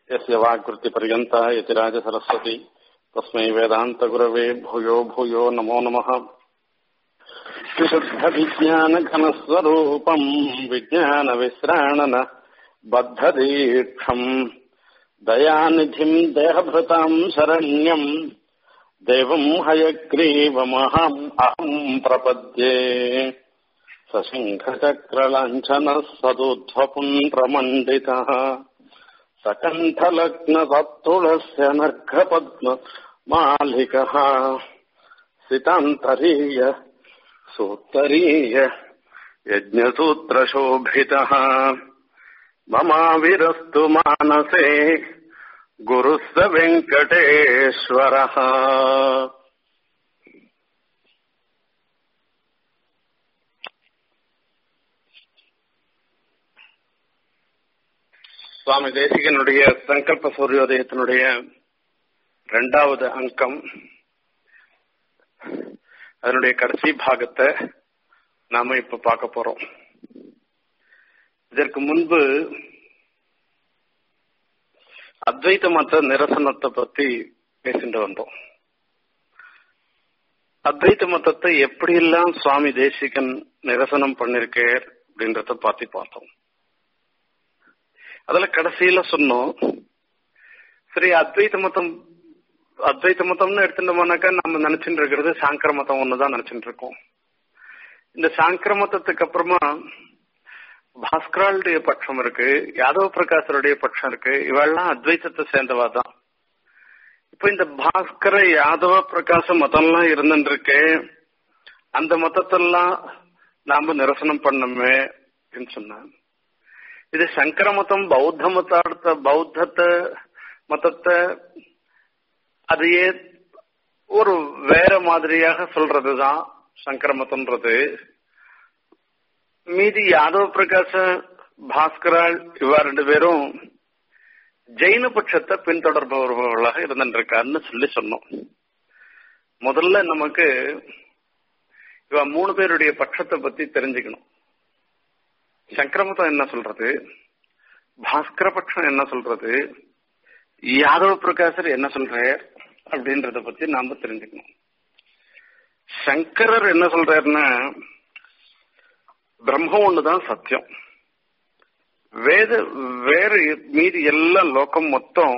यस्य वाक्कृतिपर्यन्ता यतिराजसरस्वती तस्मै वेदान्तगुरवे भूयो भूयो नमो नमः विशुद्धविज्ञानघनस्वरूपम् विज्ञानविश्राणन बद्धदीक्षम् दयानिधिम् देहभृताम् शरण्यम् देवम् हयग्रीवमहम् अहम् प्रपद्ये सशङ्खचक्रलाञ्छनः सदुध्वपुण्ड्रमण्डितः सकण्ठलग्नसत्तुलस्य नर्घपद्म मालिकः सितान्तरीय सूत्तरीय यज्ञसूत्रशोभितः ममाविरस्तु मानसे गुरुः स वेङ्कटेश्वरः சுவாமி தேசிகனுடைய சங்கல்ப சூரியோதயத்தினுடைய இரண்டாவது அங்கம் அதனுடைய கடைசி பாகத்தை நாம இப்ப பார்க்க போறோம் இதற்கு முன்பு அத்வைத மத நிரசனத்தை பத்தி பேசிட்டு வந்தோம் அத்வைத மதத்தை எப்படியெல்லாம் சுவாமி தேசிகன் நிரசனம் பண்ணிருக்கார் அப்படின்றத பத்தி பார்த்தோம் அதுல கடைசியில சொன்னோம் சரி அத்வைத மதம் அத்வைத மதம்னு எடுத்துட்டோம்னாக்கா நம்ம நினைச்சுட்டு இருக்கிறது சாங்கர மதம் ஒண்ணுதான் நினைச்சுட்டு இருக்கோம் இந்த சாங்கர மதத்துக்கு அப்புறமா பாஸ்கராளுடைய பட்சம் இருக்கு யாதவ பிரகாசருடைய பட்சம் இருக்கு இவெல்லாம் அத்வைத்தத்தை சேர்ந்தவா தான் இப்ப இந்த பாஸ்கர யாதவ பிரகாச மதம்லாம் இருந்துருக்கு அந்த மதத்தெல்லாம் நாம நிரசனம் பண்ணமே அப்படின்னு சொன்னாங்க இது சங்கர மதம் பௌத்த மதார்த்த பௌத்தத்தை மதத்தை அதையே ஒரு வேற மாதிரியாக சொல்றதுதான் சங்கர மதம்ன்றது மீதி யாதவ பிரகாச பாஸ்கரால் இவா ரெண்டு பேரும் ஜெயின பட்சத்தை பின்தொடர்பவர்களாக இருந்துருக்காருன்னு சொல்லி சொன்னோம் முதல்ல நமக்கு இவ மூணு பேருடைய பட்சத்தை பத்தி தெரிஞ்சுக்கணும் சங்கரமதம் என்ன சொல்றது பாஸ்கர பட்சம் என்ன சொல்றது யாதவ பிரகாசர் என்ன சொல்றார் அப்படின்றத பத்தி நாம தெரிஞ்சுக்கணும் சங்கரர் என்ன சொல்றாருன்னா பிரம்மம் ஒண்ணுதான் சத்தியம் வேத வேற மீதி எல்லா லோகம் மொத்தம்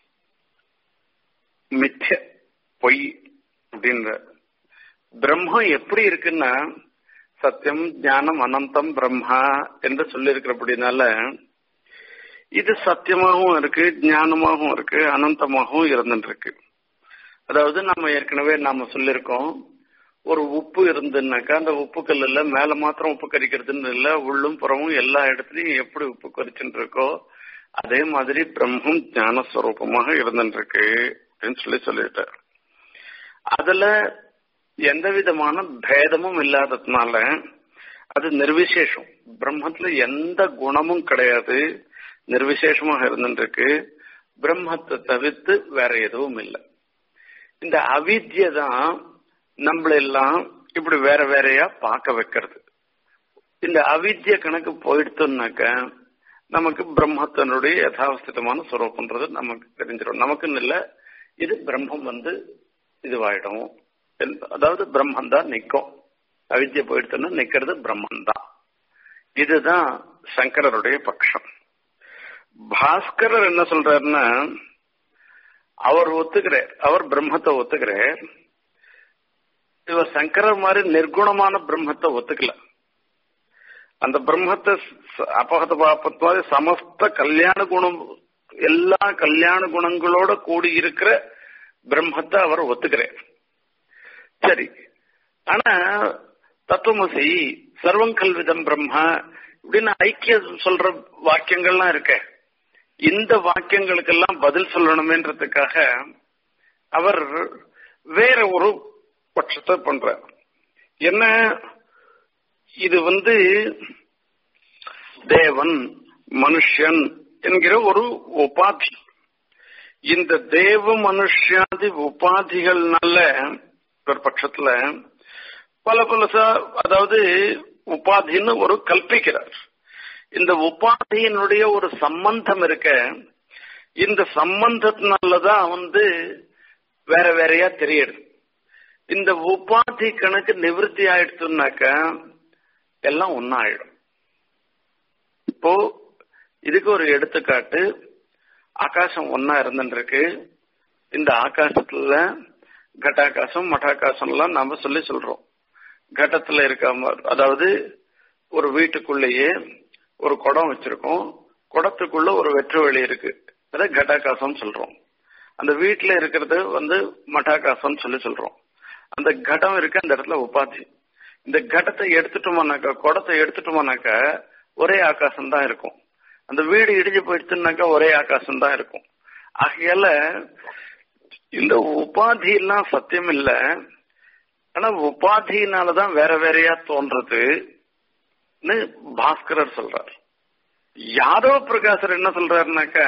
மித்ய பொய் அப்படின்ற பிரம்மம் எப்படி இருக்குன்னா சத்தியம் ஞானம் அனந்தம் பிரம்மா என்று சொல்லியிருக்கிறபடினால இது சத்தியமாகவும் இருக்கு ஞானமாகவும் இருக்கு அனந்தமாகவும் இருந்துட்டு இருக்கு அதாவது நம்ம ஏற்கனவே நாம சொல்லியிருக்கோம் ஒரு உப்பு இருந்துன்னாக்கா அந்த உப்பு கல்லுல மேல மாத்திரம் உப்பு கரிக்கிறதுன்னு இல்ல உள்ளும் புறமும் எல்லா இடத்துலயும் எப்படி உப்பு கரிச்சுட்டு இருக்கோ அதே மாதிரி பிரம்மம் ஞானஸ்வரூபமாக இருந்துட்டு இருக்கு அப்படின்னு சொல்லி சொல்லிட்டார் அதுல எந்த விதமான பேதமும் இல்லாததுனால அது நிர்விசேஷம் பிரம்மத்துல எந்த குணமும் கிடையாது நிர்விசேஷமாக இருந்துருக்கு பிரம்மத்தை தவிர்த்து வேற எதுவும் இல்லை இந்த அவித்ய தான் நம்மளெல்லாம் இப்படி வேற வேறையா பார்க்க வைக்கிறது இந்த அவித்ய கணக்கு போயிடுத்தோம்னாக்க நமக்கு பிரம்மத்தினுடைய யதாவஸ்திதமான சுரூபன்றது நமக்கு தெரிஞ்சிடும் நமக்குன்னு இல்லை இது பிரம்மம் வந்து இதுவாயிடும் அதாவது பிரம்மன் தான் நிற்கும் அவித்ய போயிடுத்துன்னா நிக்கிறது பிரம்மன் தான் இதுதான் சங்கரருடைய பட்சம் பாஸ்கரர் என்ன சொல்றாருன்னா அவர் ஒத்துக்கிறார் அவர் பிரம்மத்தை ஒத்துக்கிறார் இவர் சங்கரர் மாதிரி நிர்குணமான பிரம்மத்தை ஒத்துக்கல அந்த பிரம்மத்தை அபகத பாப்பத்வாதி சமஸ்த கல்யாண குணம் எல்லா கல்யாண குணங்களோட கூடி இருக்கிற பிரம்மத்தை அவர் ஒத்துக்கிறார் சரி ஆனா தத்துவமசி சர்வம் கல்விதம் பிரம்மா இப்படின்னு ஐக்கிய சொல்ற வாக்கியங்கள்லாம் இருக்க இந்த வாக்கியங்களுக்கெல்லாம் பதில் சொல்லணுமேன்றதுக்காக அவர் வேற ஒரு பட்சத்தை பண்ற என்ன இது வந்து தேவன் மனுஷன் என்கிற ஒரு உபாதி இந்த தேவ மனுஷாதி உபாதிகள்னால ஒரு பட்சத்துல பல பல அதாவது உபாதின்னு ஒரு கல்பிக்கிறார் இந்த உபாதியினுடைய ஒரு சம்பந்தம் இருக்க இந்த சம்பந்தத்தினாலதான் வந்து வேற வேறையா தெரியுது இந்த உபாதி கணக்கு நிவர்த்தி ஆயிடுச்சுனாக்க எல்லாம் ஒன்னாயிடும் இப்போ இதுக்கு ஒரு எடுத்துக்காட்டு ஆகாசம் ஒன்னா இருந்துருக்கு இந்த ஆகாசத்துல கட்டாகாசம் மட்டாகாசம் எல்லாம் நாம சொல்லி சொல்றோம் கட்டத்துல இருக்க அதாவது ஒரு வீட்டுக்குள்ளேயே ஒரு குடம் வச்சிருக்கோம் குடத்துக்குள்ள ஒரு வெற்று வெளி இருக்கு அதை கட்டாகாசம் சொல்றோம் அந்த வீட்டுல இருக்கிறது வந்து மட்டாகாசம் சொல்லி சொல்றோம் அந்த கடம் இருக்கு அந்த இடத்துல உபாதி இந்த கடத்தை எடுத்துட்டோமானாக்கா குடத்தை எடுத்துட்டோமானாக்கா ஒரே ஆகாசம் தான் இருக்கும் அந்த வீடு இடிஞ்சு போயிடுச்சுனாக்கா ஒரே ஆகாசம் தான் இருக்கும் ஆகையால இந்த உபாதி எல்லாம் சத்தியம் இல்ல ஆனா உபாதியினாலதான் வேற வேறையா தோன்றது பாஸ்கரர் சொல்றார் யாதவ பிரகாசர் என்ன சொல்றாருனாக்கா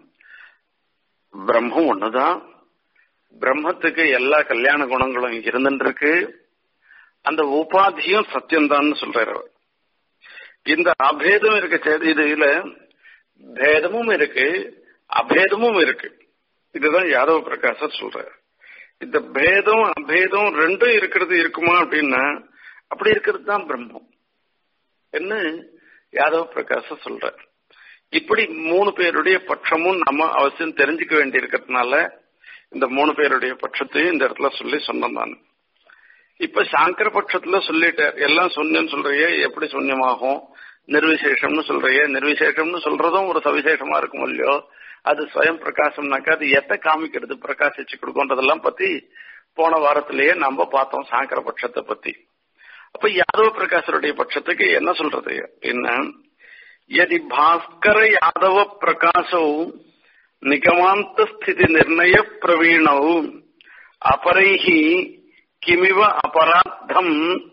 பிரம்மம் ஒண்ணுதான் பிரம்மத்துக்கு எல்லா கல்யாண குணங்களும் இருந்துட்டு இருக்கு அந்த உபாதியும் சத்தியம்தான் சொல்றாரு அவர் இந்த அபேதம் இருக்க இதுல பேதமும் இருக்கு அபேதமும் இருக்கு இதுதான் யாதவ பிரகாசர் சொல்றாரு இந்த பேதம் அபேதம் ரெண்டும் இருக்கிறது இருக்குமா அப்படின்னா அப்படி இருக்கிறது தான் பிரம்மம் என்ன யாதவ பிரகாச சொல்றார் இப்படி மூணு பேருடைய பட்சமும் நம்ம அவசியம் தெரிஞ்சுக்க வேண்டி இருக்கிறதுனால இந்த மூணு பேருடைய பட்சத்தையும் இந்த இடத்துல சொல்லி சொன்னேன் நான் இப்ப சாங்கர பட்சத்துல சொல்லிட்டார் எல்லாம் சொன்னேன்னு சொல்றியே எப்படி சூன்யமாகும் நிர்விசேஷம்னு சொல்றியே நிர்விசேஷம்னு சொல்றதும் ஒரு சவிசேஷமா இருக்கும் இல்லையோ அது ஸ்வயம் பிரகாசம்னாக்கா அது எத்தை காமிக்கிறது பிரகாசிச்சு கொடுக்கும்ன்றதெல்லாம் பத்தி போன வாரத்திலேயே நம்ம பார்த்தோம் சாங்கர பட்சத்தை பத்தி அப்ப யாதவ பிரகாசருடைய பட்சத்துக்கு என்ன சொல்றது என்ன यदि भास्कर यादव प्रकाशौ निगमांत स्थिति निर्णय प्रवीणौ अपरैः किमिव अपराधम्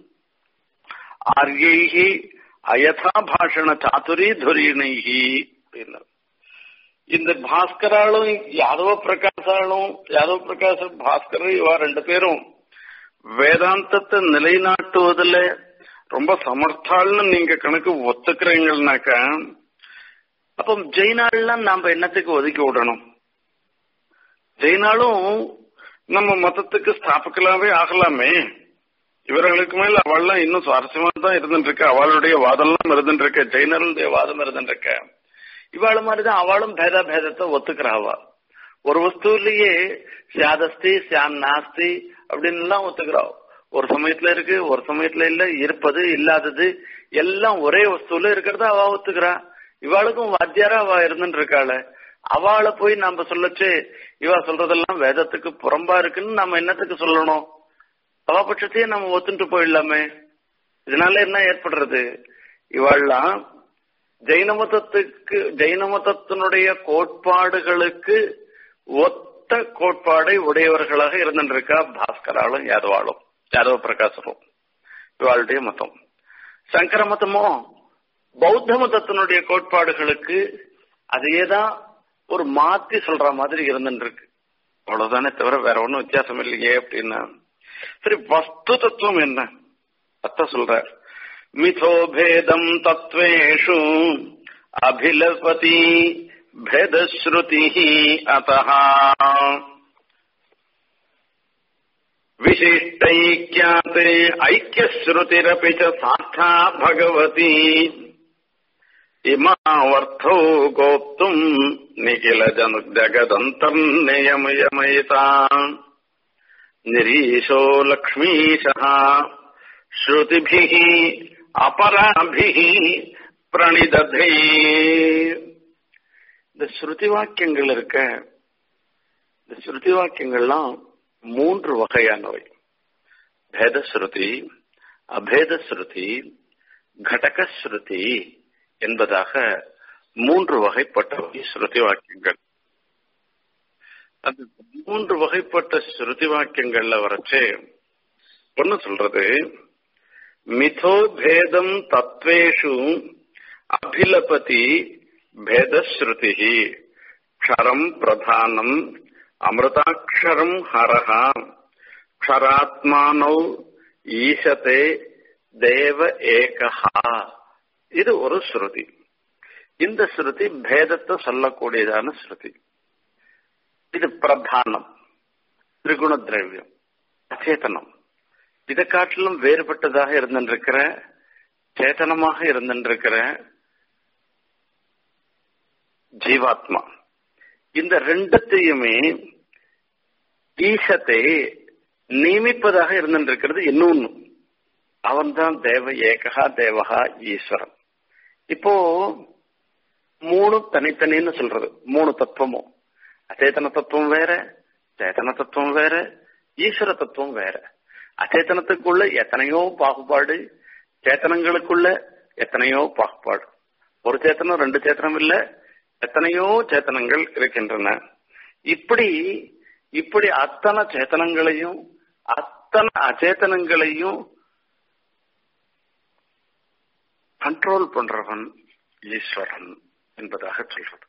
आर्यैः अयथा भाषण चातुरी धुरीணைः இந்த பாஸ்கராலும் யாதவ பிரகாசாலும் யாதவ பிரகாஷ் பாஸ்கர் இவா ரெண்டு பேரும் வேதாந்தத்தை நிலைநாட்டுவதில் ரொம்ப சமர்த்தாள்னு நீங்க கணக்கு ஒத்துக்கிறீங்கன்னாக்க அப்ப ஜெயினாள்லாம் நாம என்னத்துக்கு ஒதுக்கி விடணும் ஜெயினாலும் நம்ம மதத்துக்கு ஸ்தாபக்கலாவே ஆகலாமே இவர்களுக்கு மேல அவள்லாம் இன்னும் சுவாரஸ்யமா தான் இருந்துட்டு இருக்க அவளுடைய வாதம்லாம் இருந்துட்டு இருக்க ஜெயினருடைய வாதம் இருந்துட்டு இருக்க இவாள் மாதிரிதான் அவளும் பேத பேதத்தை ஒத்துக்கிறாவா ஒரு வஸ்துலயே சியாதஸ்தி சியான் நாஸ்தி அப்படின்னு எல்லாம் ஒத்துக்கிறாவோ ஒரு சமயத்துல இருக்கு ஒரு சமயத்துல இல்ல இருப்பது இல்லாதது எல்லாம் ஒரே வஸ்துல இருக்கிறத அவ ஒத்துக்கிறா இவாளுக்கும் வாத்தியாரா அவ இருந்துட்டு இருக்காள அவளை போய் நாம சொல்லச்சு இவா சொல்றதெல்லாம் வேதத்துக்கு புறம்பா இருக்குன்னு நம்ம என்னத்துக்கு சொல்லணும் அவ பட்சத்தையே நம்ம ஒத்துட்டு போயிடலாமே இதனால என்ன ஏற்படுறது இவாள்லாம் ஜெயின மதத்துக்கு ஜெயின மதத்தினுடைய கோட்பாடுகளுக்கு ஒத்த கோட்பாடை உடையவர்களாக இருந்துருக்கா பாஸ்கராலும் யாதவாளும் யாதவ பிரகாசமும் இவாளுடைய மதம் சங்கர மதமோ பௌத்த மதத்தினுடைய கோட்பாடுகளுக்கு அதையேதான் ஒரு மாத்தி சொல்ற மாதிரி இருந்துருக்கு அவ்வளவுதானே தவிர வேற ஒன்றும் வித்தியாசம் இல்லையே அப்படின்னா சரி வஸ்து தத்துவம் என்ன அத்த சொல்ற மிதோ பேதம் தத்வேஷு அபிலபதி பேதஸ்ருதி அத்த विशिष्टैक्याते ऐक्यश्रुतिरपि च साक्षा भगवती इमावर्थौ गोप्तुम् निखिल जन जगदन्तर्नियमयमयिता निरीशो लक्ष्मीशः श्रुतिभिः अपराभिः பிரணிததே இந்த ஸ்ருதி வாக்கியங்கள் இருக்க இந்த ஸ்ருதி வாக்கியங்கள்லாம் மூன்று வகையானவை பேதஸ்ருதி அபேதஸ்ருதி கடகஸ்ருதி என்பதாக மூன்று வகைப்பட்டவை ஸ்ருதி வாக்கியங்கள் அது மூன்று வகைப்பட்ட ஸ்ருதி வாக்கியங்கள்ல வரச்சே ஒன்னு சொல்றது மிதோ பேதம் தத்வேஷு அபிலபதி பேதஸ்ருதி க்ஷரம் பிரதானம் அமிர்தாட்சரம் ஹரஹ க்ஷராத்மானௌ ஈசதே தேவ ஏகஹா இது ஒரு ஸ்ருதி இந்த ஸ்ருதி பேதத்தை சொல்லக்கூடியதான ஸ்ருதி இது பிரதானம் திரிகுண திரவியம் அச்சேதனம் இதை காட்டிலும் வேறுபட்டதாக இருந்திருக்கிற சேதனமாக இருந்திருக்கிற ஜீவாத்மா இந்த ரெண்டத்தையுமே ஈசத்தை நியமிப்பதாக இருந்திருக்கிறது இன்னொன்னு அவன்தான் தேவ ஏகா தேவகா ஈஸ்வரன் இப்போ மூணு தனித்தனின்னு சொல்றது மூணு தத்துவமும் அச்சேதன தத்துவம் வேற சேதன தத்துவம் வேற ஈஸ்வர தத்துவம் வேற அச்சேதனத்துக்குள்ள எத்தனையோ பாகுபாடு சேத்தனங்களுக்குள்ள எத்தனையோ பாகுபாடு ஒரு சேத்தனம் ரெண்டு சேத்தனம் இல்ல எத்தனையோ சேத்தனங்கள் இருக்கின்றன இப்படி இப்படி அத்தனை சேத்தனங்களையும் அத்தனை அச்சேதனங்களையும் கண்ட்ரோல் பண்றவன் ஈஸ்வரன் என்பதாக சொல்றது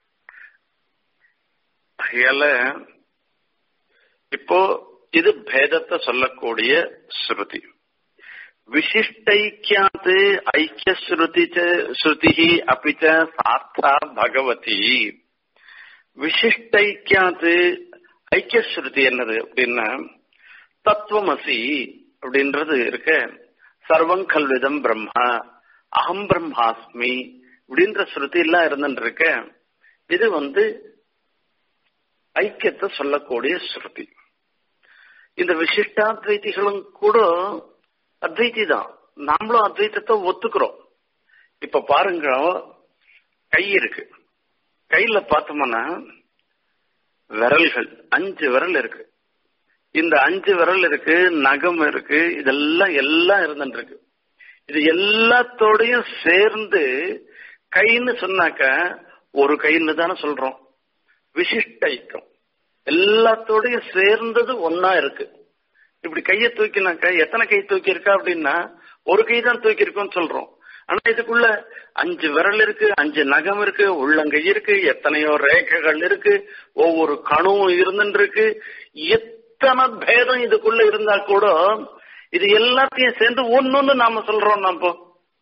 ஆகையால இப்போ இது பேதத்தை சொல்லக்கூடிய ஸ்ருதி விசிஷ்டைக்கியாத் ஐக்கிய ஸ்ருதி ஸ்ருதி அப்பிச்ச சார்த்தா பகவதி விசிஷ்டைக்கியாத் ஐக்கிய ஸ்ருதி என்னது அப்படின்னா தத்துவமசி அப்படின்றது இருக்க சர்வம் கல்விதம் பிரம்மா அகம் பிரம்மாஸ்மி அப்படின்ற ஸ்ருதி எல்லாம் இருந்துட்டு இருக்க இது வந்து ஐக்கியத்தை சொல்லக்கூடிய ஸ்ருதி இந்த விசிஷ்டாத்வைதிகளும் கூட அத்வைத்தி தான் நாமளும் அத்வைத்தத்தை ஒத்துக்கிறோம் இப்ப பாருங்க கை இருக்கு கையில பார்த்தோம்னா விரல்கள் அஞ்சு விரல் இருக்கு இந்த அஞ்சு விரல் இருக்கு நகம் இருக்கு இதெல்லாம் எல்லாம் இருந்துட்டு இருக்கு இது எல்லாத்தோடையும் சேர்ந்து கைன்னு சொன்னாக்க ஒரு கைன்னு தானே சொல்றோம் விசிஷ்ட ஐக்கம் எல்லாத்தோடையும் சேர்ந்தது ஒன்னா இருக்கு இப்படி கையை தூக்கினாக்க எத்தனை கை தூக்கி இருக்கா அப்படின்னா ஒரு கை தான் தூக்கி இருக்கோம்னு சொல்றோம் ஆனா இதுக்குள்ள அஞ்சு விரல் இருக்கு அஞ்சு நகம் இருக்கு உள்ளங்கை இருக்கு எத்தனையோ ரேகைகள் இருக்கு ஒவ்வொரு கணுவும் இருந்துட்டு இருக்கு எத்தனை பேதம் இதுக்குள்ள இருந்தா கூட இது எல்லாத்தையும் சேர்ந்து ஒன்னொன்னு நாம சொல்றோம் நம்ம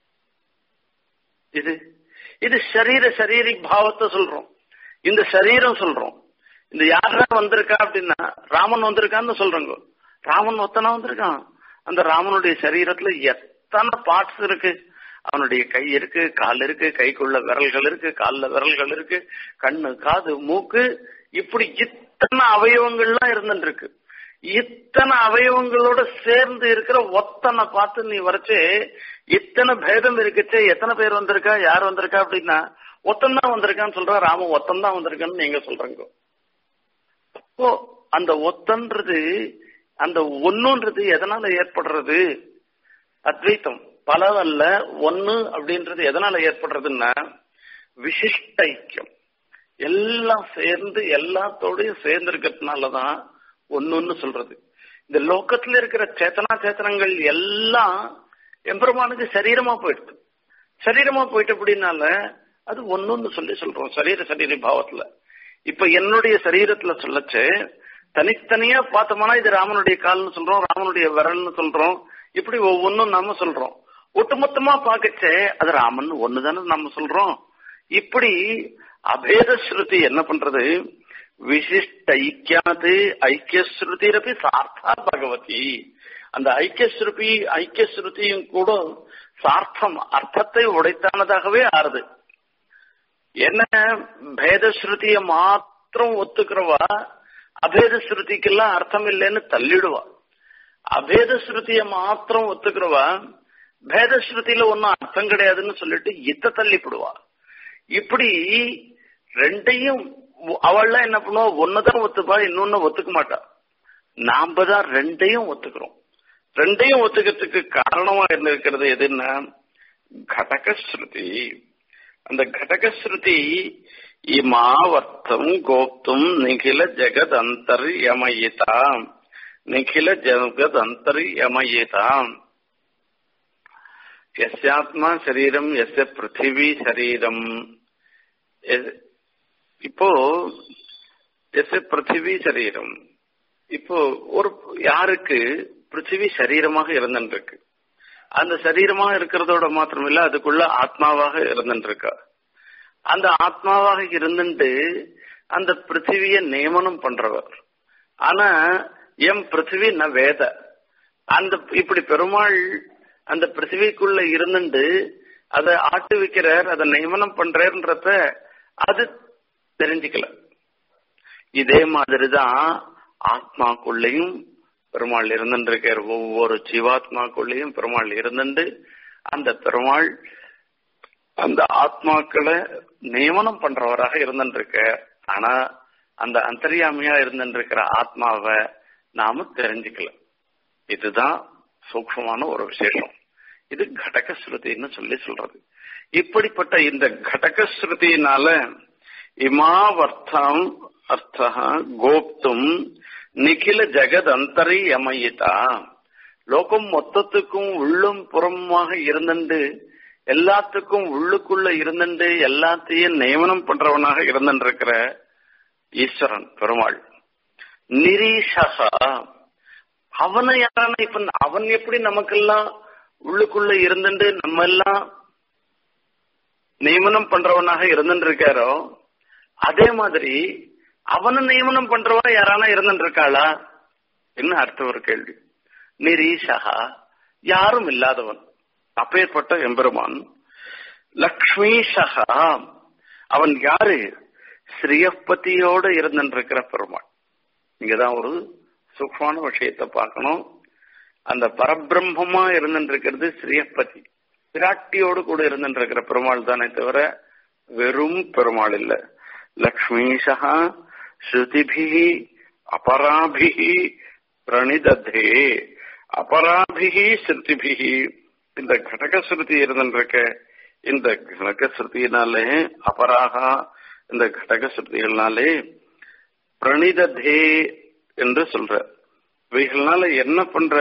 இது இது சரீர சரீரிக் பாவத்தை சொல்றோம் இந்த சரீரம் சொல்றோம் இந்த யாரா வந்திருக்கா அப்படின்னா ராமன் வந்திருக்கான்னு சொல்றங்க ராமன் ஒத்தனா வந்திருக்கான் அந்த ராமனுடைய சரீரத்துல எத்தனை பார்ட்ஸ் இருக்கு அவனுடைய கை இருக்கு கால் இருக்கு கைக்குள்ள விரல்கள் இருக்கு கால்ல விரல்கள் இருக்கு கண்ணு காது மூக்கு இப்படி இத்தனை அவயவங்கள்லாம் இருந்துட்டு இருக்கு இத்தனை அவயவங்களோட சேர்ந்து இருக்கிற ஒத்தனை பார்த்து நீ வரைச்சு இத்தனை பேதம் இருக்குச்சு எத்தனை பேர் வந்திருக்கா யார் வந்திருக்கா அப்படின்னா ஒத்தன் தான் வந்திருக்கான்னு சொல்ற ராமன் ஒத்தன் தான் வந்திருக்கான்னு நீங்க சொல்றீங்க அப்போ அந்த ஒத்தன்றது அந்த ஒன்னுன்றது எதனால ஏற்படுறது அத்வைத்தம் பலவல்ல ஒன்னு அப்படின்றது எதனால ஏற்படுறதுன்னா விசிஷ்ட ஐக்கியம் எல்லாம் சேர்ந்து எல்லாத்தோடையும் சேர்ந்து இருக்கிறதுனாலதான் ஒன்னு சொல்றது இந்த லோக்கத்துல இருக்கிற சேத்தனா சேத்தனங்கள் எல்லாம் எம்பெருமானுக்கு சரீரமா போயிடுது சரீரமா போயிட்டு அப்படின்னால அது ஒன்னு சொல்லி சொல்றோம் சரீர சரீர பாவத்துல இப்ப என்னுடைய சரீரத்துல சொல்லச்சு தனித்தனியா பார்த்தோம்னா இது ராமனுடைய கால்னு சொல்றோம் ராமனுடைய விரல்னு சொல்றோம் இப்படி ஒவ்வொன்றும் நாம சொல்றோம் ஒட்டுமொத்தமா பார்க்கச்சே அது ராமன் ஒண்ணுதானே நம்ம சொல்றோம் இப்படி அபேத ஸ்ருதி என்ன பண்றது விசிஷ்ட ஐக்கியாது ஐக்கிய ஸ்ருதிரப்பி சார்த்தா பகவதி அந்த ஐக்கிய ஸ்ருதி ஐக்கிய ஸ்ருதியும் கூட சார்த்தம் அர்த்தத்தை உடைத்தானதாகவே ஆறுது என்ன பேத ஸ்ருதிய மாத்திரம் ஒத்துக்கிறவா அபேத ஸ்ருதிக்கெல்லாம் அர்த்தம் இல்லைன்னு தள்ளிடுவா அபேத ஸ்ருதிய மாத்திரம் ஒத்துக்கிறவா பேத ஸ்ருதியில ஒன்னும் அர்த்தம் கிடையாதுன்னு சொல்லிட்டு இத்த தள்ளிப்படுவா இப்படி ரெண்டையும் அவள்லாம் என்ன பண்ணுவா ஒன்னதான் ஒத்துப்பா இன்னொன்னு ஒத்துக்க மாட்டா நாம தான் ரெண்டையும் ஒத்துக்கிறோம் ரெண்டையும் ஒத்துக்கிறதுக்கு காரணமா இருந்திருக்கிறது எதுன்னா கடகஸ்ருதி அந்த கடகஸ்ருதி இமாவர்த்தம் கோப்தும் நிகில ஜெகத் அந்தர்யமயிதாம் நிகில ஜெகத் அந்தர்யமயிதாம் எஸ்யாத்மா சரீரம் எஸ்ய பிருத்திவி சரீரம் இப்போ எஸ் பிருத்திவி சரீரம் இப்போ ஒரு யாருக்கு பிருத்திவி சரீரமாக இருந்துருக்கு அந்த சரீரமாக இருக்கிறதோட மாத்திரமில்ல அதுக்குள்ள ஆத்மாவாக இருந்துருக்கா அந்த ஆத்மாவாக இருந்துட்டு அந்த பிருத்திவிய நியமனம் பண்றவர் ஆனா எம் பிருத்திவி ந வேத அந்த இப்படி பெருமாள் அந்த பிருத்திவிக்குள்ள இருந்துட்டு அதை ஆட்டு வைக்கிறார் அதை நியமனம் பண்றாருன்றத அது தெரிஞ்சுக்கல இதே மாதிரிதான் ஆத்மாக்குள்ளேயும் பெருமாள் இருந்துருக்கார் ஒவ்வொரு ஜீவாத்மாக்குள்ளேயும் பெருமாள் இருந்துட்டு அந்த பெருமாள் அந்த ஆத்மாக்களை நியமனம் பண்றவராக இருந்துருக்க ஆனா அந்த அந்தரியாமையா இருந்துருக்கிற ஆத்மாவை நாம தெரிஞ்சுக்கல இதுதான் சூக்ஷமான ஒரு விசேஷம் இது கடக ஸ்ருதின்னு சொல்லி சொல்றது இப்படிப்பட்ட இந்த கடக ஸ்ருதியினால இமாவர்த்தம் அர்த்த கோப்தும் நிகில ஜெகத் அந்தரியமயிதா லோகம் மொத்தத்துக்கும் உள்ளும் புறமாக இருந்துண்டு எல்லாத்துக்கும் உள்ளுக்குள்ள இருந்துட்டு எல்லாத்தையும் நியமனம் பண்றவனாக இருந்துருக்கிற ஈஸ்வரன் பெருமாள் நிரீஷகா அவனை யாரான இப்ப அவன் எப்படி நமக்கெல்லாம் உள்ளுக்குள்ள இருந்துட்டு நம்ம எல்லாம் நியமனம் பண்றவனாக இருந்துட்டு இருக்காரோ அதே மாதிரி அவனை நியமனம் பண்றவா யாரானா இருந்துட்டு இருக்காளா என்ன அடுத்த ஒரு கேள்வி நிரீஷகா யாரும் இல்லாதவன் அப்பேற்பட்ட எம்பெருமான் லக்ஷ்மீஷகா அவன் யாரு ஸ்ரீயப்பதியோட இருந்துருக்கிற பெருமாள் இங்கதான் ஒரு சூக்மான விஷயத்தை பார்க்கணும் அந்த பரபிரம்மமா இருந்துருக்கிறது ஸ்ரீயப்பதி பிராட்டியோடு கூட இருந்துருக்கிற பெருமாள் தானே தவிர வெறும் பெருமாள் இல்ல லக்ஷ்மீஷா ஸ்ருதிபிகி அபராபிகி பிரணிததே அபராபிகி ஸ்ருதிபிகி இந்த கடகஸ்ருதி இருந்துருக்க இந்த கடகஸ்ருதியினாலே அபராகா இந்த கடகஸ்ருதிகள்னாலே பிரணிததே என்று சொல்ற இவைகள்னால என்ன பண்ற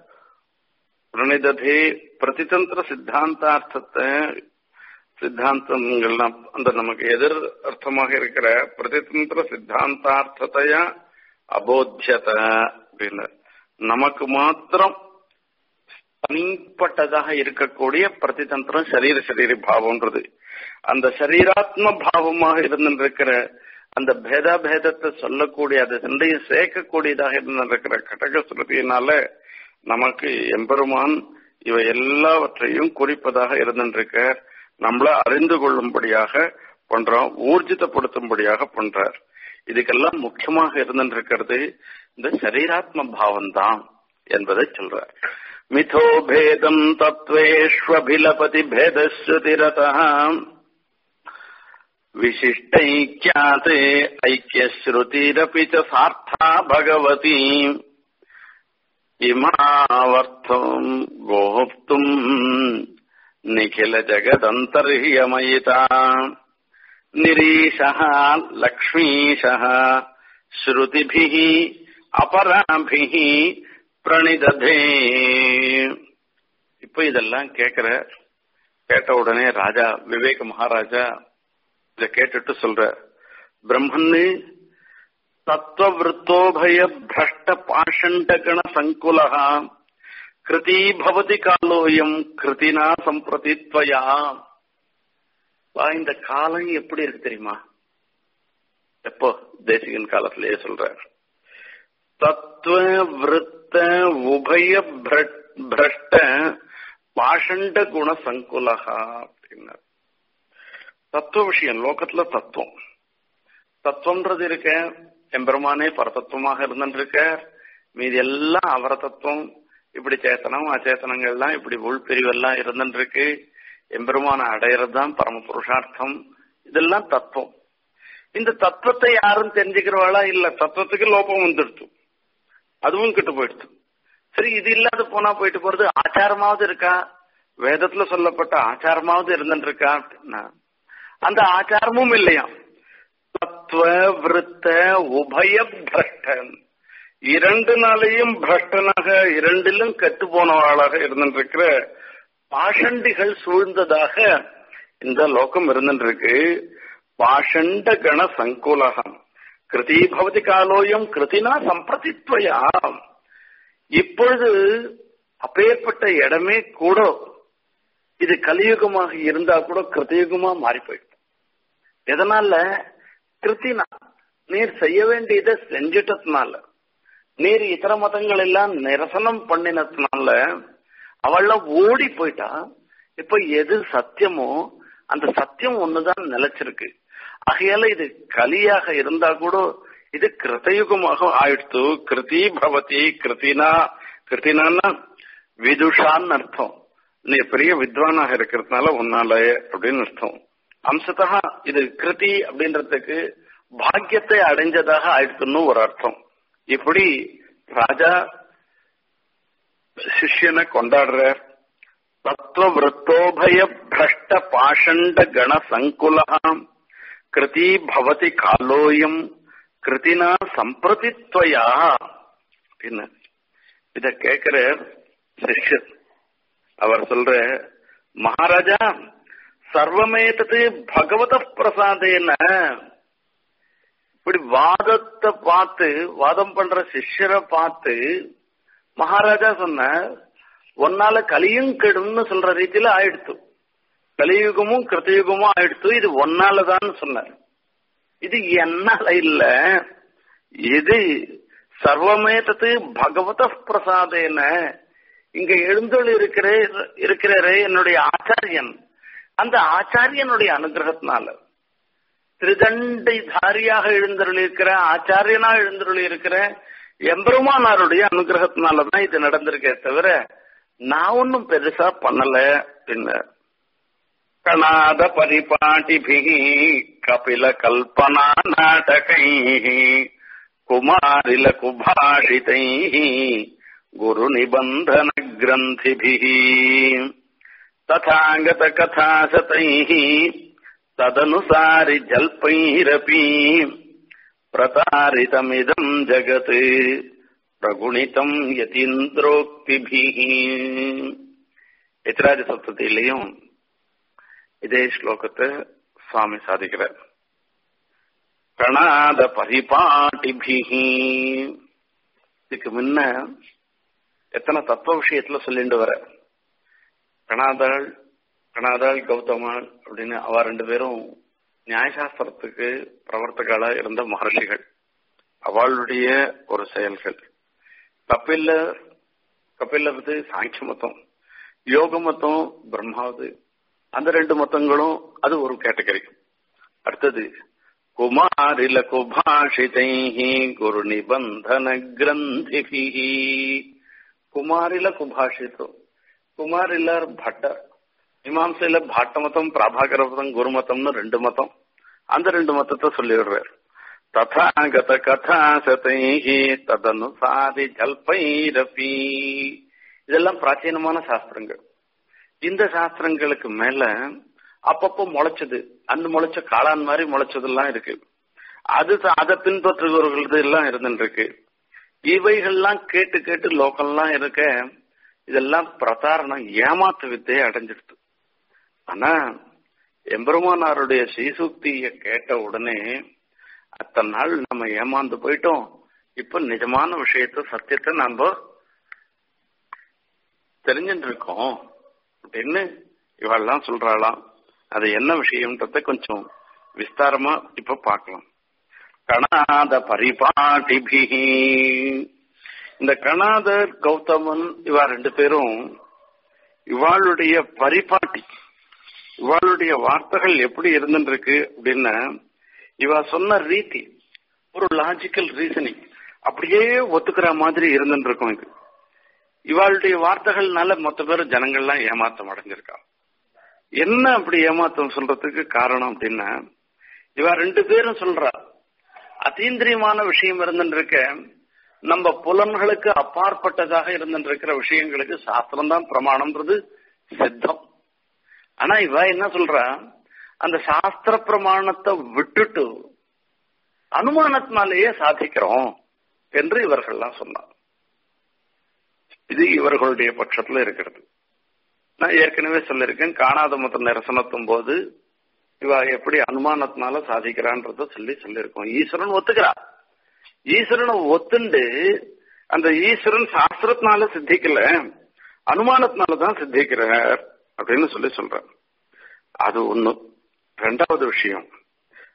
பிரணிததே பிரதிதந்திர சித்தாந்தார்த்தத்தை சித்தாந்தங்கள்லாம் அந்த நமக்கு எதிர் அர்த்தமாக இருக்கிற பிரதிதந்திர சித்தாந்தார்த்தத்தையா அபோத்தியத அப்படின்னு நமக்கு மாத்திரம் தனிப்பட்டதாக இருக்கக்கூடிய பிரதிதந்திரம் சரீர சரீர பாவம்ன்றது அந்த சரீராத்ம பாவமாக இருந்திருக்கிற அந்த பேதா பேதத்தை சொல்லக்கூடிய அதை ரெண்டையும் சேர்க்கக்கூடியதாக இருந்திருக்கிற கடக ஸ்ருதியினால நமக்கு எம்பெருமான் இவை எல்லாவற்றையும் குறிப்பதாக இருந்திருக்க நம்மள அறிந்து கொள்ளும்படியாக பண்றோம் ஊர்ஜிதப்படுத்தும்படியாக பண்றார் இதுக்கெல்லாம் முக்கியமாக இருந்திருக்கிறது இந்த சரீராத்ம பாவம் தான் என்பதை சொல்றார் மிதோ பேதம் தத்வேஷ்வபிலபதி பேதஸ்ருதிரதா विशिष्टैक्याते ऐक्यश्रुतिरपि च सार्था भगवती इमावर्थम् गोप्तुम् निखिलजगदन्तर्ह्यमयिता निरीशः लक्ष्मीशः श्रुतिभिः अपराभिः பிரணிததே இப்ப இதெல்லாம் கேக்குற கேட்ட உடனே ராஜா விவேக மகாராஜா இத கேட்டுட்டு சொல்ற பிரம்மன்னு தத்துவவருத்தோபய பிரஷ்ட பாஷண்டகண சங்குலகா கிருதி பவதி காலோயம் கிருதினா சம்பிரதித்வயா இந்த காலம் எப்படி இருக்கு தெரியுமா எப்போ தேசிகன் காலத்திலேயே சொல்ற தத்துவ விருத்த உபய பிரஷ்ட பாஷண்ட குண சங்குலகா அப்படின்னார் தத்துவ விஷயம் லோகத்துல தத்துவம் தத்துவம்ன்றது இருக்க எம்பெருமானே பரதத்துவமாக இருந்துருக்க மீதி எல்லாம் அவர தத்துவம் இப்படி சேத்தனம் அச்சேத்தனங்கள்லாம் இப்படி உள்பிரிவெல்லாம் இருந்துருக்கு எம்பெருமான அடையிறது தான் பரம புருஷார்த்தம் இதெல்லாம் தத்துவம் இந்த தத்துவத்தை யாரும் தெரிஞ்சுக்கிறவாளா இல்ல தத்துவத்துக்கு லோபம் வந்துடுத்து அதுவும் கிட்ட போயிடுச்சு சரி இது இல்லாத போனா போயிட்டு போறது ஆச்சாரமாவது இருக்கா வேதத்துல சொல்லப்பட்ட ஆச்சாரமாவது இருந்துட்டு இருக்கா அப்படின்னா அந்த ஆச்சாரமும் இல்லையா தத்துவ விருத்த உபய பிரஷ்டன் இரண்டு நாளையும் பிரஷ்டனாக இரண்டிலும் கெட்டு போனவாளாக இருந்துருக்கிற பாஷண்டிகள் சூழ்ந்ததாக இந்த லோகம் இருந்துருக்கு பாஷண்ட கண சங்குலகம் கிருதி பவதி காலோயம் கிருதினா சம்பிரதித்வயா இப்பொழுது அப்பேற்பட்ட இடமே கூட இது கலியுகமாக இருந்தா கூட கிருதயுகமா மாறி போயிடும் எதனால கிருத்தினா நீர் செய்ய வேண்டியதை செஞ்சிட்டதுனால நீர் இதர மதங்கள் எல்லாம் நிரசனம் பண்ணினதுனால அவள ஓடி போயிட்டா இப்ப எது சத்தியமோ அந்த சத்தியம் ஒண்ணுதான் நிலைச்சிருக்கு ஆகையால இது கலியாக இருந்தா கூட இது கிருத்தயுகமாக ஆயிடுத்து கிருதி பவதி கிருத்தினா கிருத்தினான்னா விதுஷான்னு அர்த்தம் நீ பெரிய வித்வானாக இருக்கிறதுனால உன்னால அப்படின்னு அர்த்தம் அம்சத்தா இது கிருதி அப்படின்றதுக்கு பாக்கியத்தை அடைஞ்சதாக ஆயிடுத்துன்னு ஒரு அர்த்தம் இப்படி ராஜா சிஷ்யனை கொண்டாடுறார் தத்துவ விருத்தோபய பிரஷ்ட பாஷண்ட கண சங்குலாம் கிருதி பவதி காலோயம் கிருதினா சம்பிரதித்வயா அப்படின்னு இத கேட்கிற சிஷ்யர் அவர் சொல்ற மகாராஜா சர்வமேதது பகவத பிரசாதேன இப்படி வாதத்தை பார்த்து வாதம் பண்ற சிஷ்யரை பார்த்து மகாராஜா சொன்ன ஒன்னால கலியும் கெடும்னு சொல்ற ரீதியில ஆயிடுத்து கலியுகமும் கிருத்தயுகமும் ஆயிடுத்து இது ஒன்னாலதான் சொன்னார் இது என்னால இல்ல இது சர்வமேதத்து பகவத பிரசாதேன இங்க எழுந்தொழி இருக்கிற இருக்கிறாரே என்னுடைய ஆச்சாரியன் அந்த ஆச்சாரியனுடைய அனுகிரகத்தினால திருதண்டை தாரியாக எழுந்தருளி இருக்கிற ஆச்சாரியனா எழுந்தருளி இருக்கிற எம்பெருமானாருடைய அனுகிரகத்தினாலதான் இது நடந்திருக்கே தவிர நான் ஒன்னும் பெருசா பண்ணல அப்படின்னு கணாத பரிபாட்டிபிகி கபில கல்பனா நாடகை குமாரில குபாஷிதை குரு நிபந்தன கிரந்திபிஹி ததாங்கத கதாசதைः ததனுசாரி ஜல்பைரபி பிரதாரிதமிதம் ஜகத் பிரகுணிதம் யதீந்திரோக்திபிஹி எத்திராஜ சப்தத்திலையும் இதே ஸ்லோகத்தை சுவாமி சாதிக்கிறார் பிரணாத பரிபாட்டிபிஹி இதுக்கு முன்ன எத்தனை தத்துவ விஷயத்துல சொல்லிட்டு வர கணாதாள் கணாதாள் கௌதமாள் அப்படின்னு அவ ரெண்டு பேரும் நியாயசாஸ்திரத்துக்கு பிரவர்த்தகாலா இருந்த மகர்ஷிகள் அவளுடைய ஒரு செயல்கள் கபில கபிலது சாங்கிய மதம் யோக மதம் பிரம்மாவது அந்த ரெண்டு மதங்களும் அது ஒரு கேட்டகரி அடுத்தது குமாரில குபாஷிதை குரு நிபந்தன கிரந்திபிஹி குமாரில குபாஷிதம் குமாரிலர் பட்டர் மீமாசையில பாட்ட மதம் பிராபாகர மதம் குரு மதம்னு ரெண்டு மதம் அந்த ரெண்டு மதத்தை சொல்லி விடுறார் ததாகத கதா சதைஹி ததனுசாரி ஜல்பைரபி இதெல்லாம் பிராச்சீனமான சாஸ்திரங்கள் இந்த சாஸ்திரங்களுக்கு மேல அப்பப்போ முளைச்சது அந்த முளைச்ச காளான் மாதிரி முளைச்சதெல்லாம் இருக்கு அது அதை பின்பற்றுகிறவர்களது எல்லாம் இருந்துருக்கு இவைகள்லாம் கேட்டு கேட்டு லோக்கல்லாம் இருக்க இதெல்லாம் பிரதாரணம் ஏமாத்து வித்தையை அடைஞ்சிடுது ஆனா எம்பெருமானாருடைய ஸ்ரீசூக்திய கேட்ட உடனே அத்தனை நாள் நம்ம ஏமாந்து போயிட்டோம் இப்ப நிஜமான விஷயத்த சத்தியத்தை நாம தெரிஞ்சுட்டு இருக்கோம் அப்படின்னு இவெல்லாம் சொல்றாளாம் அது என்ன விஷயம்ன்றத கொஞ்சம் விஸ்தாரமா இப்ப பார்க்கலாம் கணாத பரிபாட்டிபிகி இந்த கணாதர் கௌதமன் இவா ரெண்டு பேரும் இவாளுடைய பரிபாட்டி இவாளுடைய வார்த்தைகள் எப்படி இருந்துருக்கு அப்படின்னா இவா சொன்ன ரீதி ஒரு லாஜிக்கல் ரீசனிங் அப்படியே ஒத்துக்கிற மாதிரி இருந்துட்டு இருக்கும் இது இவாளுடைய வார்த்தைகள்னால மொத்த பேரும் ஜனங்கள்லாம் ஏமாத்தம் அடைஞ்சிருக்கா என்ன அப்படி ஏமாத்தம் சொல்றதுக்கு காரணம் அப்படின்னா இவா ரெண்டு பேரும் சொல்றா அதீந்திரியமான விஷயம் இருந்துருக்க நம்ம புலன்களுக்கு அப்பாற்பட்டதாக இருந்துருக்கிற விஷயங்களுக்கு சாஸ்திரம் தான் பிரமாணம்ன்றது சித்தம் ஆனா இவ என்ன சொல்றா அந்த சாஸ்திர பிரமாணத்தை விட்டுட்டு அனுமானத்தினாலேயே சாதிக்கிறோம் என்று இவர்கள்லாம் சொன்னார் இது இவர்களுடைய பட்சத்துல இருக்கிறது நான் ஏற்கனவே சொல்லியிருக்கேன் காணாத மத நிரசனத்தும் போது இவ எப்படி அனுமானத்தினால சாதிக்கிறான்றத சொல்லி சொல்லியிருக்கோம் ஈஸ்வரன் ஒத்துக்கிறா ஈஸ்வரனை ஒத்துண்டு அந்த ஈஸ்வரன் சாஸ்திரத்தினால சித்திக்கல அனுமானத்தினாலதான் சித்திக்கிறார் அப்படின்னு சொல்லி சொல்ற அது ஒண்ணு ரெண்டாவது விஷயம்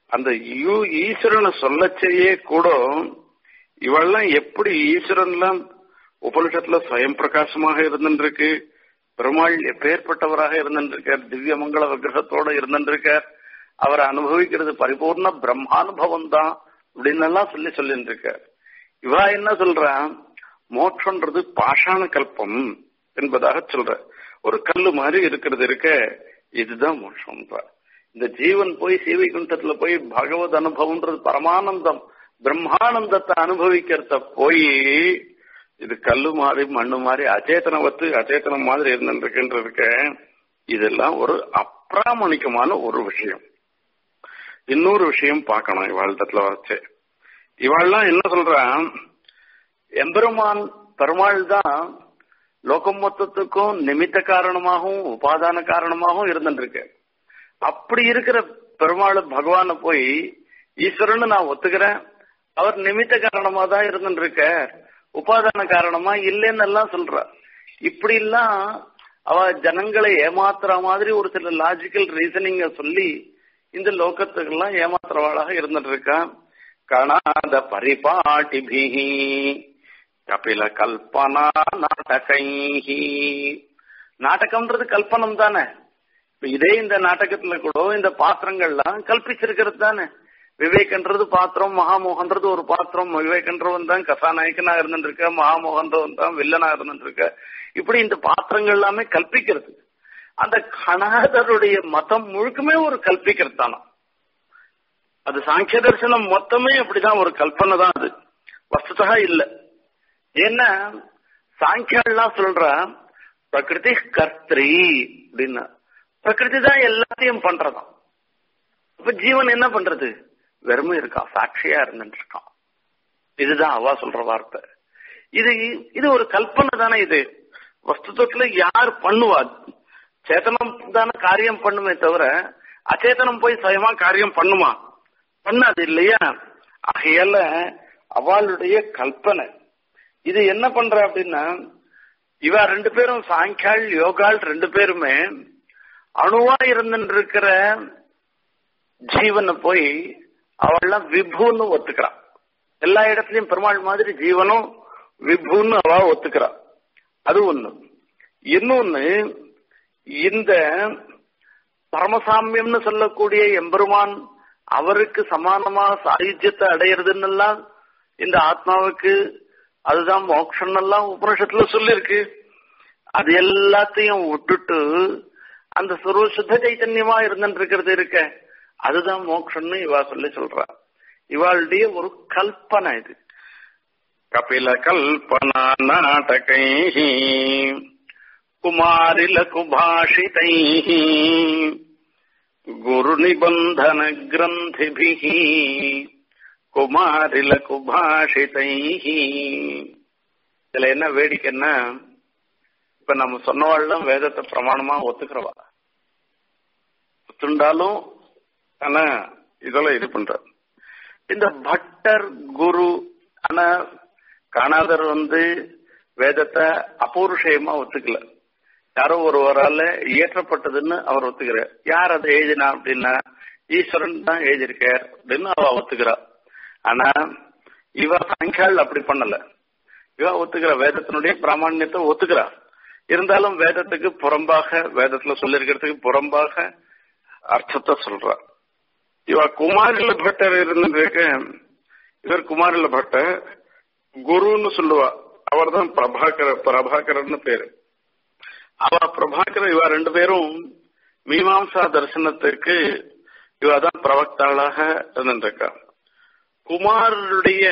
அந்த யூ- ஈஸ்வரனை சொல்லச்சேயே கூட இவெல்லாம் எப்படி ஈஸ்வரன்லாம் உபனிஷத்துல ஸ்வயம் பிரகாசமாக இருந்துருக்கு பெருமாள் எப்பேற்பட்டவராக இருந்திருக்கார் திவ்ய மங்கள விக்கிரகத்தோட இருந்திருக்கார் அவரை அனுபவிக்கிறது பரிபூர்ண பிரம்மானுபவம் தான் அப்படின்னு எல்லாம் சொல்லி சொல்லிட்டு இருக்கார் இவா என்ன சொல்றா மோட்சம்ன்றது பாஷாண கல்பம் என்பதாக சொல்ற ஒரு கல்லு மாதிரி இருக்கிறது இருக்க இதுதான் மோட்சம் இந்த ஜீவன் போய் சீவைகுண்டத்துல போய் பகவத் அனுபவம்ன்றது பரமானந்தம் பிரம்மானந்தத்தை அனுபவிக்கிறத போய் இது கல்லு மாதிரி மண்ணு மாதிரி அச்சேதனவத்து அச்சேதனம் மாதிரி இருந்துருக்குன்றதுக்க இதெல்லாம் ஒரு அப்பிராமணிக்கமான ஒரு விஷயம் இன்னொரு விஷயம் பார்க்கணும் இவாழ்த்தத்துல வச்சு இவாள்லாம் என்ன சொல்றா எம்பெருமான் பெருமாள் தான் லோகம் மொத்தத்துக்கும் நிமித்த காரணமாகவும் உபாதான காரணமாகவும் இருந்துருக்கு அப்படி இருக்கிற பெருமாள் பகவான போய் ஈஸ்வரன் நான் ஒத்துக்கிறேன் அவர் நிமித்த காரணமா தான் இருந்துருக்க உபாதான காரணமா இல்லைன்னு எல்லாம் சொல்ற இப்படி எல்லாம் அவ ஜனங்களை ஏமாத்துற மாதிரி ஒரு சில லாஜிக்கல் ரீசனிங்க சொல்லி இந்த லோகத்துக்கெல்லாம் ஏமாத்துறவாளாக இருந்துட்டு இருக்கான் கணாத பரிபாட்டிபிஹி கபில கல்பனா நாடகைஹி நாடகம்ன்றது கல்பனம் தானே இப்ப இதே இந்த நாடகத்துல கூட இந்த பாத்திரங்கள்லாம் கல்பிச்சிருக்கிறது தானே விவேகன்றது பாத்திரம் மகாமோகன்றது ஒரு பாத்திரம் விவேகன்றவன் தான் கசாநாயக்கனா இருந்துருக்க மகாமோகன்றவன் தான் வில்லனா இருந்துருக்க இப்படி இந்த பாத்திரங்கள் எல்லாமே கல்பிக்கிறது அந்த கணாதருடைய மதம் முழுக்குமே ஒரு கல்பிக்கிறது தானா அது சாங்கிய தரிசனம் மொத்தமே அப்படிதான் ஒரு கல்பனை தான் அது வஸ்துதா இல்ல ஏன்னா சாங்கியெல்லாம் சொல்ற பிரகிருதி கர்த்திரி அப்படின்னா பிரகிருதி தான் எல்லாத்தையும் பண்றதாம் இப்ப ஜீவன் என்ன பண்றது வெறுமை இருக்கான் சாட்சியா இருந்துட்டு இருக்கான் இதுதான் அவா சொல்ற வார்த்தை இது இது ஒரு கல்பனை தானே இது வஸ்துத்துல யார் பண்ணுவா சேத்தனம் தானே காரியம் பண்ணுமே தவிர அச்சேதனம் போய் சுயமா காரியம் பண்ணுமா பண்ணாது இல்லையா ஆகையால அவளுடைய கல்பனை இது என்ன பண்ற அப்படின்னா இவ ரெண்டு பேரும் சாயங்கால் யோகால் ரெண்டு பேருமே அணுவா இருந்துட்டு இருக்கிற ஜீவனை போய் அவள்லாம் விபுன்னு ஒத்துக்கிறான் எல்லா இடத்துலயும் பெருமாள் மாதிரி ஜீவனும் விபுன்னு அவ ஒத்துக்கிறான் அது ஒண்ணு இன்னொன்னு இந்த பரமசாமியம்னு சொல்லக்கூடிய எம்பெருமான் அவருக்கு சமானமாக சாயுஜ்யத்தை அடையிறதுன்னு இந்த ஆத்மாவுக்கு அதுதான் மோட்சம் எல்லாம் உபனிஷத்துல சொல்லிருக்கு அது எல்லாத்தையும் விட்டுட்டு அந்த சுருவ சுத்த சைத்தன்யமா இருந்துட்டு இருக்கிறது இருக்க அதுதான் மோட்சம்னு இவா சொல்லி சொல்றா இவாளுடைய ஒரு கல்பனை இது கபில கல்பனா நாடகை குமாரில குபாஷிதை குரு நிபந்தன கிரந்திபிஹி குமாரில குபாஷிதை இதுல என்ன வேடிக்கைன்னா இப்ப நம்ம சொன்னவாள்லாம் வேதத்தை பிரமாணமா ஒத்துக்கிறவா ஒத்துண்டாலும் ஆனா இதெல்லாம் இது பண்ற இந்த பட்டர் குரு ஆனா காணாதர் வந்து வேதத்தை அபௌருஷயமா ஒத்துக்கல யாரோ ஒருவரால இயற்றப்பட்டதுன்னு அவர் ஒத்துக்கிறார் யார் அதை எழுதினா அப்படின்னா ஈஸ்வரன் தான் எழுதியிருக்கார் அப்படின்னு அவ ஒத்துக்கிறா ஆனா இவ சாயங்கால் அப்படி பண்ணல இவ ஒத்துக்கிற வேதத்தினுடைய பிராமணியத்தை ஒத்துக்கிறா இருந்தாலும் வேதத்துக்கு புறம்பாக வேதத்துல சொல்லிருக்கிறதுக்கு புறம்பாக அர்த்தத்தை சொல்றா இவ குமாரில பட்டர் இருந்திருக்க இவர் குமாரில பட்டர் குருன்னு சொல்லுவா அவர் தான் பிரபாகர பிரபாகரன்னு பேரு அவ பிரபாகர் இவ ரெண்டு பேரும் மீமாம்சா தரிசனத்துக்கு இவ தான் பிரவக்தாளாக இருந்திருக்கா குமாரருடைய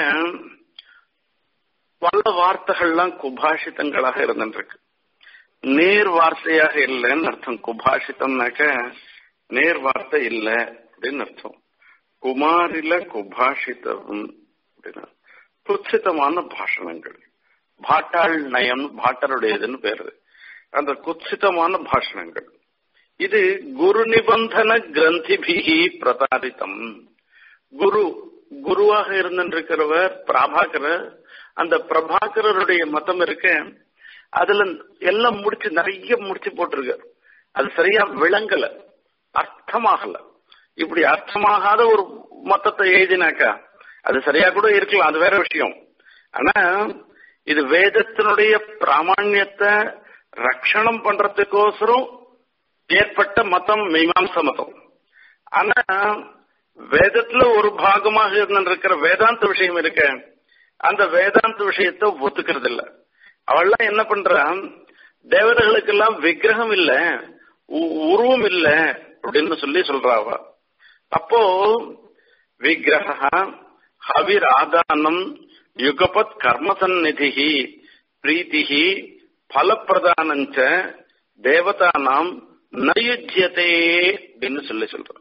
பல வார்த்தைகள்லாம் குபாஷித்தங்களாக இருந்துருக்கு நேர் வார்த்தையாக இல்லைன்னு அர்த்தம் குபாஷித்தம்னாக்க நேர் வார்த்தை இல்லை அப்படின்னு அர்த்தம் குமாரில குபாஷிதம் அப்படின்னா குத்சிதமான பாஷணங்கள் பாட்டாள் நயம் பாட்டருடையதுன்னு பேரு அந்த குத்சிதமான பாஷணங்கள் இது குரு நிபந்தன கிரந்திபிகி பிரதாரித்தம் குரு குருவாக இருந்திருக்கிறவர் பிரபாகரர் அந்த பிரபாகரருடைய மதம் இருக்க அதுல எல்லாம் முடிச்சு நிறைய முடிச்சு போட்டிருக்கார் அது சரியா விளங்கல அர்த்தமாகல இப்படி அர்த்தமாகாத ஒரு மொத்தத்தை எழுதினாக்கா அது சரியா கூட இருக்கலாம் அது வேற விஷயம் ஆனா இது வேதத்தினுடைய பிராமணியத்தை ரட்சணம் பண்றதுக்கோசரம் ஏற்பட்ட மதம் மீமாம்ச மதம் ஆனா வேதத்துல ஒரு பாகமாக இருந்திருக்கிற வேதாந்த விஷயம் இருக்க அந்த வேதாந்த விஷயத்தை ஒத்துக்கிறது இல்ல அவள்லாம் என்ன பண்றான் தேவதைகளுக்கெல்லாம் விக்கிரகம் இல்ல உருவம் இல்ல அப்படின்னு சொல்லி சொல்றா அவ அப்போ விக்கிரக ஹவிர் ஆதானம் யுகபத் கர்மசந்நிதி பிரீத்திகி பலப்பிரதானஞ்ச தேவதானாம் நயுஜ்யதே அப்படின்னு சொல்லி சொல்ற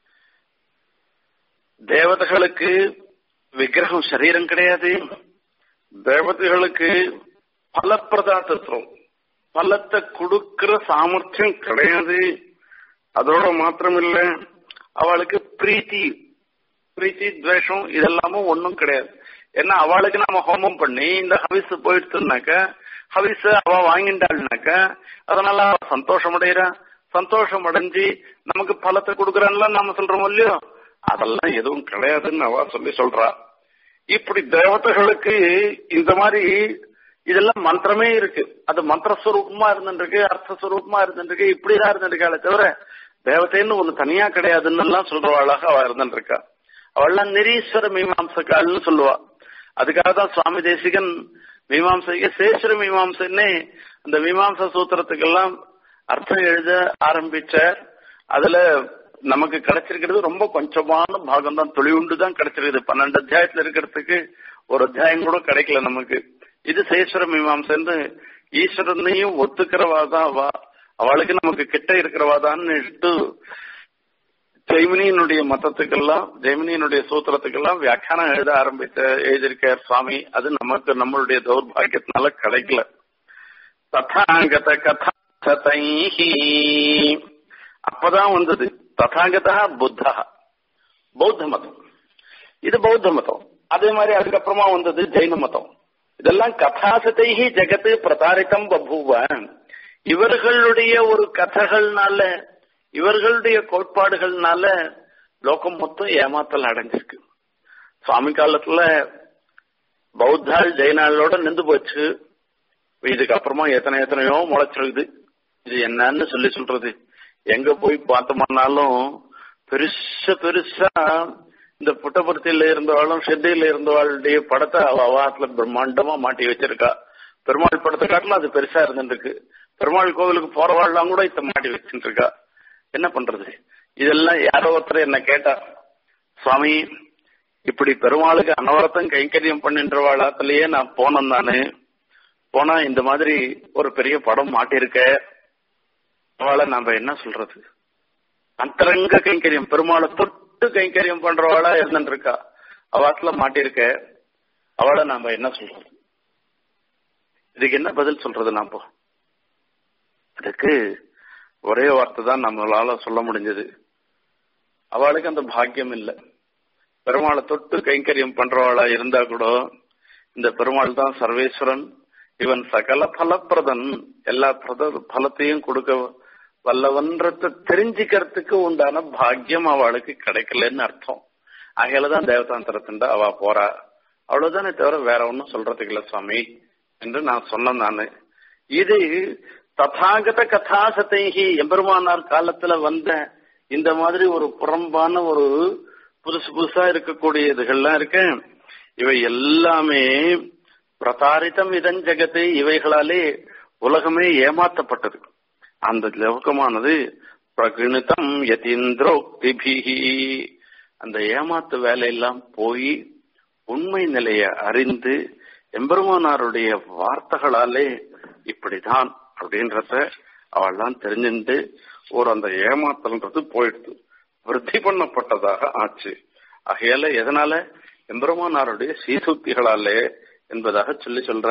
தேவதைகளுக்கு விக்கிரகம் சரீரம் கிடையாது தேவதைகளுக்கு பலப்பிரதாத்தத்துவம் பலத்தை கொடுக்கிற சாமர்த்தியம் கிடையாது அதோட மாத்திரமில்ல அவளுக்கு பிரீத்தி பிரீத்தி துவேஷம் இதெல்லாமும் ஒன்றும் கிடையாது ஏன்னா அவளுக்கு நாம ஹோமம் பண்ணி இந்த ஹவிஸ் போயிடுச்சுனாக்க ஹவிஸ் அவ வாங்கிட்டாள்னாக்க அதனால அவ சந்தோஷம் அடைகிறா சந்தோஷம் அடைஞ்சு நமக்கு பலத்தை கொடுக்குறான்ல நாம சொல்றோம் இல்லையோ அதெல்லாம் எதுவும் கிடையாதுன்னு அவ சொல்லி சொல்றா இப்படி தேவதைகளுக்கு இந்த மாதிரி இதெல்லாம் மந்திரமே இருக்கு அது மந்திரஸ்வரூபமா இருந்துருக்கு அர்த்தஸ்வரூபமா இருந்துருக்கு இப்படிதான் இருந்துருக்காளே தவிர தேவதைன்னு ஒண்ணு தனியா கிடையாதுன்னு எல்லாம் சொல்றவாளாக அவ இருந்துருக்கா அவள்லாம் நிரீஸ்வர மீமாம்சக்காள்னு சொல்லுவா அதுக்காக தான் சுவாமி தேசிகன் மீமாம்சைக்கு சேஸ்வர மீமாம்சன்னே அந்த மீமாம்ச சூத்திரத்துக்கெல்லாம் அர்த்தம் எழுத ஆரம்பிச்ச அதுல நமக்கு கிடைச்சிருக்கிறது ரொம்ப கொஞ்சமான பாகம் தான் தொழிவுண்டு தான் கிடைச்சிருக்குது பன்னெண்டு அத்தியாயத்துல இருக்கிறதுக்கு ஒரு அத்தியாயம் கூட கிடைக்கல நமக்கு இது சேஸ்வர மீமாம்சன்னு ஈஸ்வரனையும் ஒத்துக்கிறவாதான் அவா அவளுக்கு நமக்கு கிட்ட இருக்கிறவாதான்னு எடுத்து ஜெய்மினியினுடைய மதத்துக்கெல்லாம் ஜெய்மினியினுடைய சூத்திரத்துக்கெல்லாம் வியாக்கியானம் எழுத ஆரம்பித்த எழுதியிருக்கார் சுவாமி அது நமக்கு நம்மளுடைய தௌர்பாகியத்தினால கிடைக்கல ததாங்கத கதாசதைஹி அப்பதான் வந்தது ததாங்கதா புத்தா பௌத்த மதம் இது பௌத்த மதம் அதே மாதிரி அதுக்கப்புறமா வந்தது ஜெயின மதம் இதெல்லாம் கதாசதைஹி ஜெகத்து பிரதாரித்தம் பபூவ இவர்களுடைய ஒரு கதைகள்னால இவர்களுடைய கோட்பாடுகள்னால லோகம் மொத்தம் ஏமாத்தல் அடைஞ்சிருக்கு சுவாமி காலத்துல பௌத்தாள் ஜெயினாளோட நின்று போச்சு இதுக்கப்புறமா எத்தனை எத்தனையோ முளைச்சிருக்குது இது என்னன்னு சொல்லி சொல்றது எங்க போய் பார்த்தோம்னாலும் பெருசா பெருசா இந்த புட்டபுரத்தில இருந்தவாளும் ஷெட்டியில இருந்தவாளுடைய படத்தை அவ அவாத்துல பிரம்மாண்டமா மாட்டி வச்சிருக்கா பெருமாள் படத்தை காட்டிலும் அது பெருசா இருந்துருக்கு பெருமாள் கோவிலுக்கு போறவாள்லாம் கூட இத்த மாட்டி வச்சுட்டு இருக்கா என்ன பண்றது இதெல்லாம் யாரோ ஒருத்தர் என்ன கேட்டா சுவாமி இப்படி பெருமாளுக்கு அனவரத்தம் கைங்கரியம் பண்ணின்றவாளத்திலேயே நான் போனேன் நானு போனா இந்த மாதிரி ஒரு பெரிய படம் மாட்டிருக்க அவளை நாம என்ன சொல்றது அந்தரங்க கைங்கரியம் பெருமாளை தொட்டு கைங்கரியம் பண்றவாளா இருந்துருக்கா அவாத்துல மாட்டிருக்க அவளை நாம என்ன சொல்றது இதுக்கு என்ன பதில் சொல்றது நாம அதுக்கு ஒரே வார்த்தை தான் நம்மளால சொல்ல முடிஞ்சது அவளுக்கு அந்த பாக்கியம் இல்லை பெருமாளை தொட்டு கைங்கரியம் பண்றவாளா இருந்தா கூட இந்த பெருமாள் தான் சர்வேஸ்வரன் இவன் சகல பலப்பிரதன் எல்லா பிரத பலத்தையும் கொடுக்க வல்லவன்றத தெரிஞ்சுக்கிறதுக்கு உண்டான பாக்கியம் அவளுக்கு கிடைக்கலன்னு அர்த்தம் ஆகையிலதான் தேவதாந்திரத்தின் அவ போறா அவ்வளவுதானே தவிர வேற ஒன்னும் சொல்றதுக்கு இல்ல சுவாமி என்று நான் சொன்னேன் நானு இது ததாகத கதாசத்தைகி எம்பெருமானார் காலத்துல வந்த இந்த மாதிரி ஒரு புறம்பான ஒரு புதுசு புதுசா இருக்கக்கூடிய இதுகள்லாம் இருக்கு இவை எல்லாமே பிரதாரித்தம் இதன் ஜெகத்து இவைகளாலே உலகமே ஏமாற்றப்பட்டது அந்த லோகமானது பிரகிணிதம் யதீந்திரோக்திபிகி அந்த ஏமாத்து வேலையெல்லாம் போய் உண்மை நிலையை அறிந்து எம்பெருமானாருடைய வார்த்தைகளாலே இப்படிதான் அப்படின்றத அவள்லாம் தெரிஞ்சுட்டு ஒரு அந்த ஏமாத்தல்ன்றது போயிடுது விருத்தி பண்ணப்பட்டதாக ஆச்சு ஆகையால எதனால எம்பெருமானாருடைய சீசுத்திகளாலே என்பதாக சொல்லி சொல்ற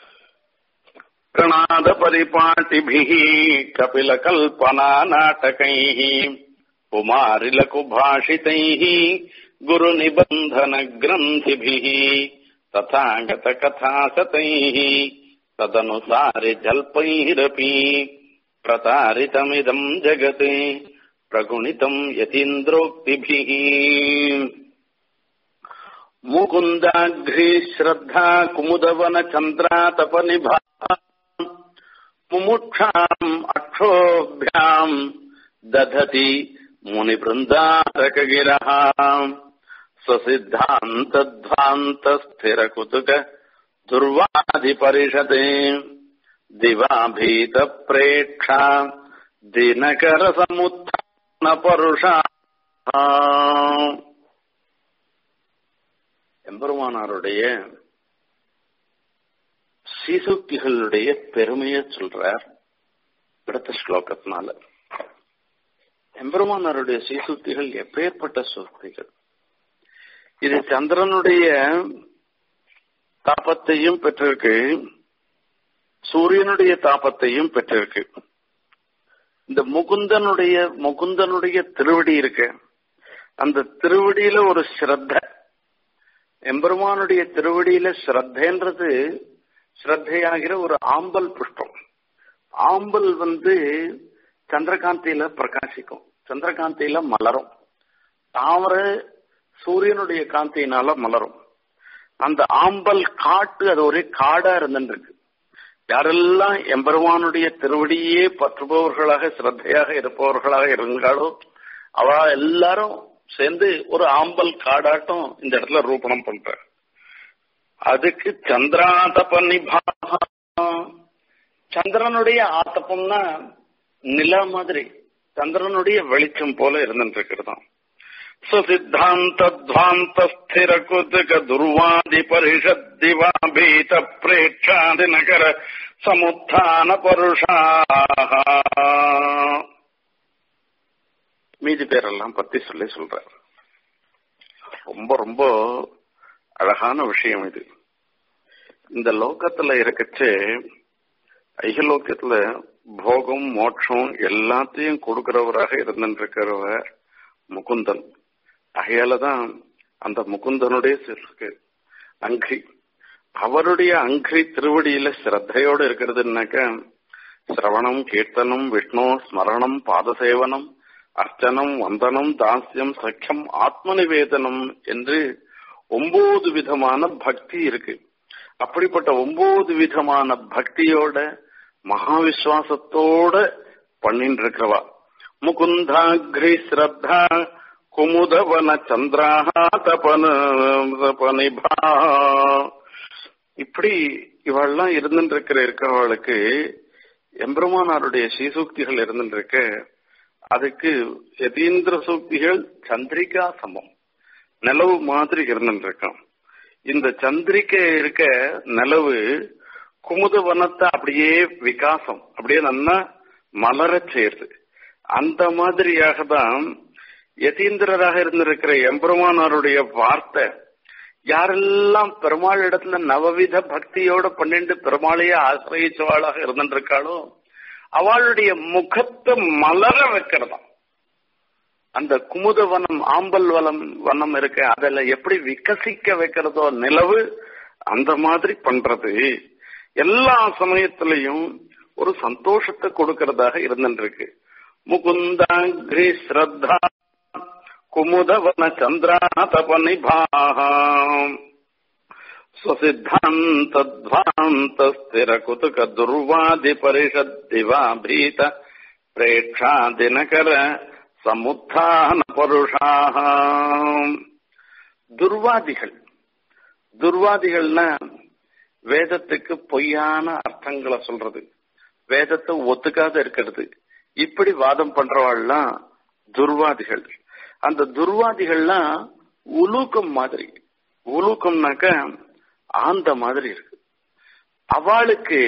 பிரணாத பரிபாட்டிபிஹி கபில கல்பனா நாடகைஹி குமாரிலகு பாஷிதைஹி குரு நிபந்தன கிரந்திபிஹி ததாகத கதாசதைஹி ததனுசாரி ஜல்பைரபி பிரதாரிதமிதம் ஜகத் प्रगुणितम् यतीन्द्रोक्तिभिः मुकुन्दाघ्री श्रद्धा कुमुदवनचन्द्रातपनिभा मुमुक्षाम् अक्षोभ्याम् दधति मुनिवृन्दारकगिरः स्वसिद्धान्तध्वान्तस्थिरकुतुक दुर्वाधिपरिषदे दिवाभीतप्रेक्षा दिनकरसमुत्थानपरुषा எம்பெருமானாருடைய சீசுக்திகளுடைய பெருமையை சொல்றார் அடுத்த ஸ்லோகத்தினால எம்பெருமானாருடைய சீசுக்திகள் எப்பேற்பட்ட சூக்திகள் இது சந்திரனுடைய தாபத்தையும் பெற்றிருக்கு சூரியனுடைய தாபத்தையும் பெற்றிருக்கு இந்த முகுந்தனுடைய முகுந்தனுடைய திருவடி இருக்கு அந்த திருவடியில ஒரு ஸ்ரத்த எம்பெருமானுடைய திருவடியில ஸ்ரத்தைன்றது ஸ்ரத்தையாகிற ஒரு ஆம்பல் புஷ்பம் ஆம்பல் வந்து சந்திரகாந்தியில பிரகாசிக்கும் சந்திரகாந்தியில மலரும் தாமரை சூரியனுடைய காந்தியினால மலரும் அந்த ஆம்பல் காட்டு அது ஒரே காடா இருந்துருக்கு யாரெல்லாம் எம்பெருமானுடைய திருவடியே பற்றுபவர்களாக சிரத்தையாக இருப்பவர்களாக இருந்தாலோ அவ எல்லாரும் சேர்ந்து ஒரு ஆம்பல் காடாட்டம் இந்த இடத்துல ரூபணம் பண்ற அதுக்கு சந்திராதப நிபாகா சந்திரனுடைய ஆத்தப்பம்னா நில மாதிரி சந்திரனுடைய வெளிச்சம் போல இருந்துட்டு இருக்கிறதாம் சுசித்தாந்தத்வாந்தஸ்திரகுதுக துர்வாதி பரிஷத்திவாபீத பிரேட்சாதி நகர சமுத்தான பருஷா மீதி பேரெல்லாம் பத்தி சொல்லி சொல்றார் ரொம்ப ரொம்ப அழகான விஷயம் இது இந்த லோகத்துல இருக்கச்சு ஐகலோகத்துல போகம் மோட்சம் எல்லாத்தையும் கொடுக்கிறவராக இருந்திருக்கிறவர் முகுந்தன் அகையாலதான் அந்த முகுந்தனுடைய சிற்கு அங்கி அவருடைய அங்கி திருவடியில சிரத்தையோடு இருக்கிறதுனாக்க சிரவணம் கீர்த்தனம் விஷ்ணு ஸ்மரணம் பாதசேவனம் அர்ச்சனம் வந்தனம் தாசியம் சக்கியம் ஆத்ம நிவேதனம் என்று ஒன்பது விதமான பக்தி இருக்கு அப்படிப்பட்ட ஒன்பது விதமான பக்தியோட மகா விசுவாசத்தோட பண்ணிட்டு இருக்கிறவா முகுந்தாகிரி ஸ்ரத்தா குமுதவன சந்திராஹா தபன தபனிபா இப்படி இவெல்லாம் இருந்துட்டு இருக்கிற இருக்கிறவளுக்கு எம்பெருமானாருடைய ஸ்ரீசூக்திகள் இருந்துட்டு இருக்க அதுக்கு யதீந்திர சூக்திகள் சந்திரிகா சமம் நிலவு மாதிரி இருந்துட்டு இருக்கான் இந்த சந்திரிக்கை இருக்க நிலவு குமுத வனத்தை அப்படியே விகாசம் அப்படியே நல்லா மலர செய்யுது அந்த மாதிரியாக தான் யதீந்திரராக இருந்திருக்கிற எம்பெருமானாருடைய வார்த்தை யாரெல்லாம் பெருமாள் இடத்துல நவவித பக்தியோட பன்னெண்டு பெருமாளையே ஆசிரியச்சவாளாக இருந்திருக்காளோ அவளுடைய முகத்தை மலர வைக்கிறதாம் அந்த குமுத வனம் ஆம்பல் வனம் வனம் இருக்க அதில் எப்படி விகசிக்க வைக்கிறதோ நிலவு அந்த மாதிரி பண்றது எல்லா சமயத்திலையும் ஒரு சந்தோஷத்தை கொடுக்கறதாக இருந்துருக்கு முகுந்தாங்கிரி ஸ்ரத்தா குமுதவன சந்திரா தபநிபாம் स्वसिद्धान्तध्वान्तस्थिरकुतुक दुर्वादिपरिषद्दिवाभीत प्रेक्षा दिनकर சமுத்தான பருஷாக துர்வாதிகள் துர்வாதிகள்னா வேதத்துக்கு பொய்யான அர்த்தங்களை சொல்றது வேதத்தை ஒத்துக்காத இருக்கிறது இப்படி வாதம் பண்றவாள்லாம் துர்வாதிகள் அந்த துர்வாதிகள்லாம் உலூக்கம் மாதிரி உலூக்கம்னாக்க ஆந்த மாதிரி இருக்கு அவளுக்கு